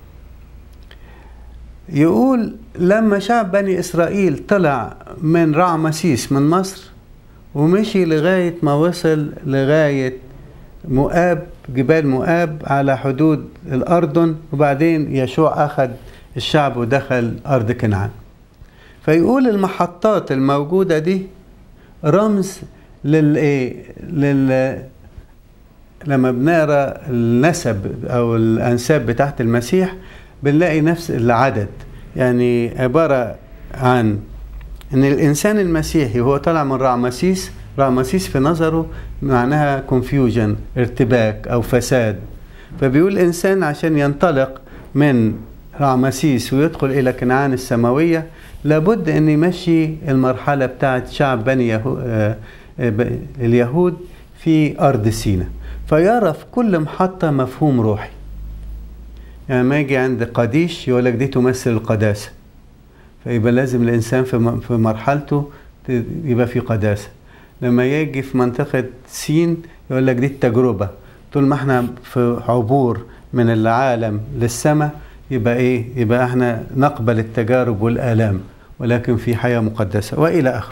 يقول لما شعب بني إسرائيل طلع من رعمسيس من مصر ومشي لغاية ما وصل لغاية مؤاب جبال مؤاب على حدود الأردن وبعدين يشوع أخذ الشعب ودخل أرض كنعان فيقول المحطات الموجودة دي رمز للإيه لل لما بنقرا النسب أو الأنساب بتاعت المسيح بنلاقي نفس العدد يعني عبارة عن ان الانسان المسيحي وهو طالع من رعمسيس رعمسيس في نظره معناها كونفيوجن ارتباك او فساد فبيقول الانسان عشان ينطلق من رعمسيس ويدخل الى كنعان السماويه لابد ان يمشي المرحله بتاعت شعب بني يهو اليهود في ارض سينا فيرى في كل محطه مفهوم روحي يعني ما يجي عند قديش يقول لك دي تمثل القداسه فيبقى لازم الانسان في مرحلته يبقى في قداسه لما يجي في منطقه سين يقول لك دي التجربه طول ما احنا في عبور من العالم للسماء يبقى ايه يبقى احنا نقبل التجارب والالام ولكن في حياه مقدسه والى اخره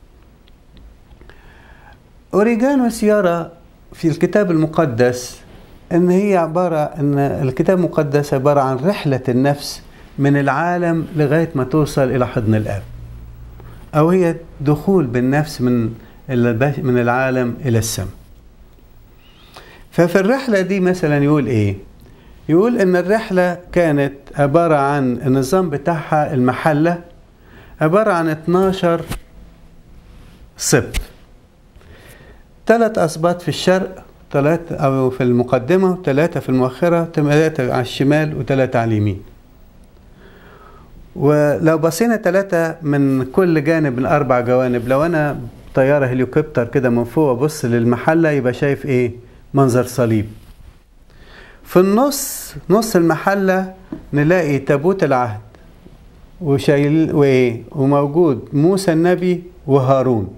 اوريجانوس يرى في الكتاب المقدس ان هي عباره ان الكتاب المقدس عباره عن رحله النفس من العالم لغايه ما توصل الى حضن الاب أو هي دخول بالنفس من من العالم إلى السماء ففي الرحلة دي مثلا يقول إيه يقول إن الرحلة كانت عبارة عن النظام بتاعها المحلة عبارة عن 12 سبت ثلاث أسباط في الشرق ثلاثة أو في المقدمة وثلاثة في المؤخرة ثلاثة على الشمال وثلاثة على اليمين ولو بصينا ثلاثة من كل جانب من أربع جوانب لو أنا طيارة هليكوبتر كده من فوق أبص للمحلة يبقى شايف إيه منظر صليب في النص نص المحلة نلاقي تابوت العهد وشايل وإيه وموجود موسى النبي وهارون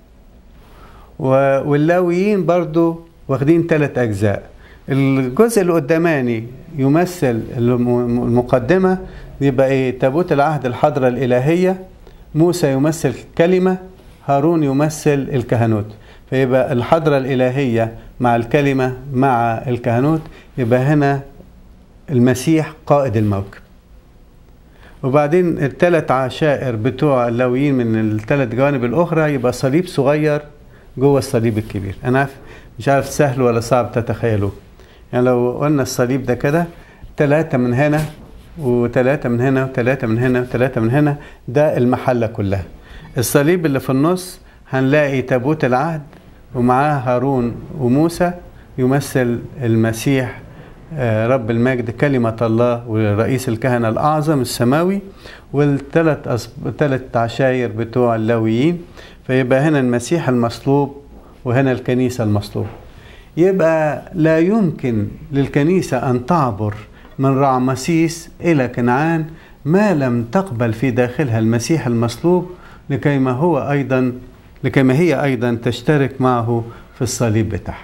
واللاويين برضو واخدين ثلاث أجزاء الجزء القداماني يمثل المقدمة يبقى إيه تابوت العهد الحضرة الإلهية موسى يمثل كلمة هارون يمثل الكهنوت فيبقى الحضرة الإلهية مع الكلمة مع الكهنوت يبقى هنا المسيح قائد الموكب وبعدين الثلاث عشائر بتوع اللاويين من الثلاث جوانب الأخرى يبقى صليب صغير جوه الصليب الكبير أنا عارف مش عارف سهل ولا صعب تتخيلوه يعني لو قلنا الصليب ده كده ثلاثة من هنا وثلاثة من هنا وثلاثة من هنا وثلاثة من هنا ده المحلة كلها الصليب اللي في النص هنلاقي تابوت العهد ومعاه هارون وموسى يمثل المسيح رب المجد كلمة الله ورئيس الكهنة الأعظم السماوي والثلاث أصب... ثلاث عشاير بتوع اللاويين فيبقى هنا المسيح المصلوب وهنا الكنيسة المصلوب يبقى لا يمكن للكنيسة أن تعبر من رعمسيس إلى كنعان ما لم تقبل في داخلها المسيح المصلوب لكيما هو أيضا لكيما هي أيضا تشترك معه في الصليب بتاعها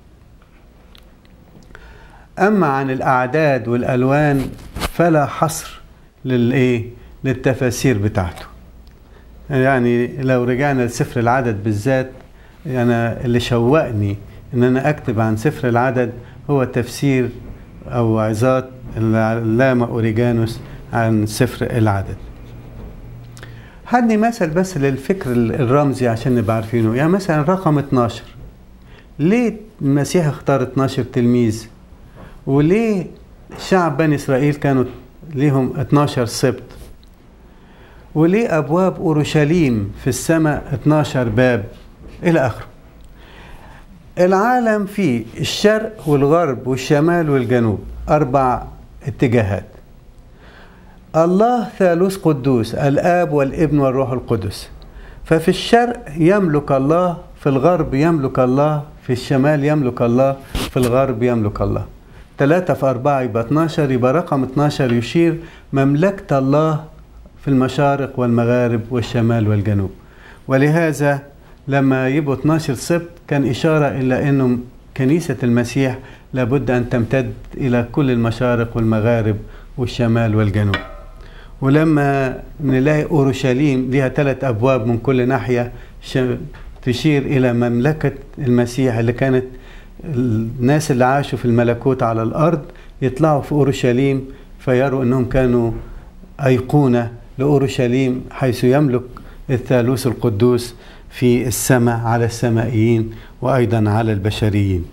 أما عن الأعداد والألوان فلا حصر للإيه للتفاسير بتاعته يعني لو رجعنا لسفر العدد بالذات أنا اللي شوقني إن أنا أكتب عن سفر العدد هو تفسير أو عظات العلامة أوريجانوس عن سفر العدد هدي مثل بس للفكر الرمزي عشان نبقى عارفينه يعني مثلا رقم 12 ليه المسيح اختار 12 تلميذ وليه شعب بني إسرائيل كانوا ليهم 12 سبط وليه أبواب أورشليم في السماء 12 باب إلى آخره العالم فيه الشرق والغرب والشمال والجنوب أربع اتجاهات الله ثالوث قدوس الآب والابن والروح القدس ففي الشرق يملك الله في الغرب يملك الله في الشمال يملك الله في الغرب يملك الله ثلاثة في أربعة يبقى 12 يبقى رقم 12 يشير مملكة الله في المشارق والمغارب والشمال والجنوب ولهذا لما يبقوا 12 سبت كان إشارة إلى أنه كنيسة المسيح لابد أن تمتد إلى كل المشارق والمغارب والشمال والجنوب ولما نلاقي أورشليم لها ثلاث أبواب من كل ناحية تشير إلى مملكة المسيح اللي كانت الناس اللي عاشوا في الملكوت على الأرض يطلعوا في أورشليم فيروا أنهم كانوا أيقونة لأورشليم حيث يملك الثالوث القدوس في السماء على السمائيين وأيضا على البشريين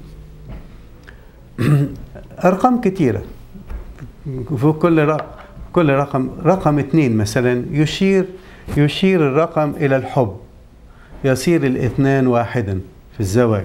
أرقام كثيرة في كل رقم كل رقم رقم اثنين مثلا يشير يشير الرقم إلى الحب يصير الاثنان واحدا في الزواج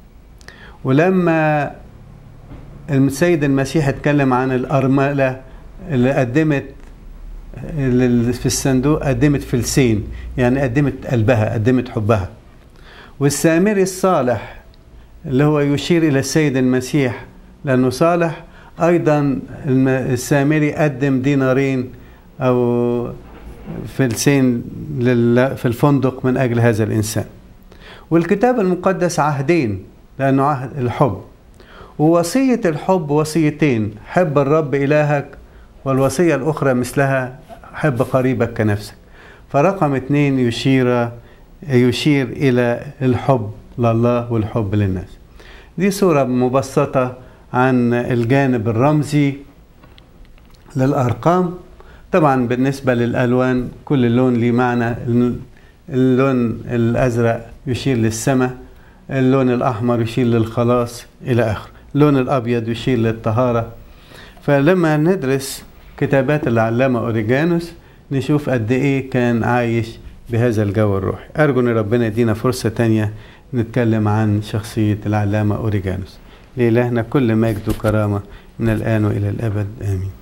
ولما السيد المسيح اتكلم عن الأرملة اللي قدمت اللي في الصندوق قدمت فلسين يعني قدمت قلبها قدمت حبها والسامري الصالح اللي هو يشير إلى السيد المسيح لأنه صالح أيضا السامري قدم دينارين أو فلسين في الفندق من أجل هذا الإنسان والكتاب المقدس عهدين لأنه عهد الحب ووصية الحب وصيتين حب الرب إلهك والوصية الأخرى مثلها حب قريبك كنفسك فرقم اثنين يشير يشير إلى الحب لله والحب للناس دي صورة مبسطة عن الجانب الرمزي للأرقام طبعا بالنسبة للألوان كل لون ليه معنى اللون الأزرق يشير للسماء اللون الأحمر يشير للخلاص إلى آخره اللون الأبيض يشير للطهارة فلما ندرس كتابات العلامة أوريجانوس نشوف قد إيه كان عايش بهذا الجو الروحي أرجو أن ربنا يدينا فرصة تانية نتكلم عن شخصية العلامة أوريجانوس لإلهنا كل مجد وكرامة من الآن وإلى الأبد آمين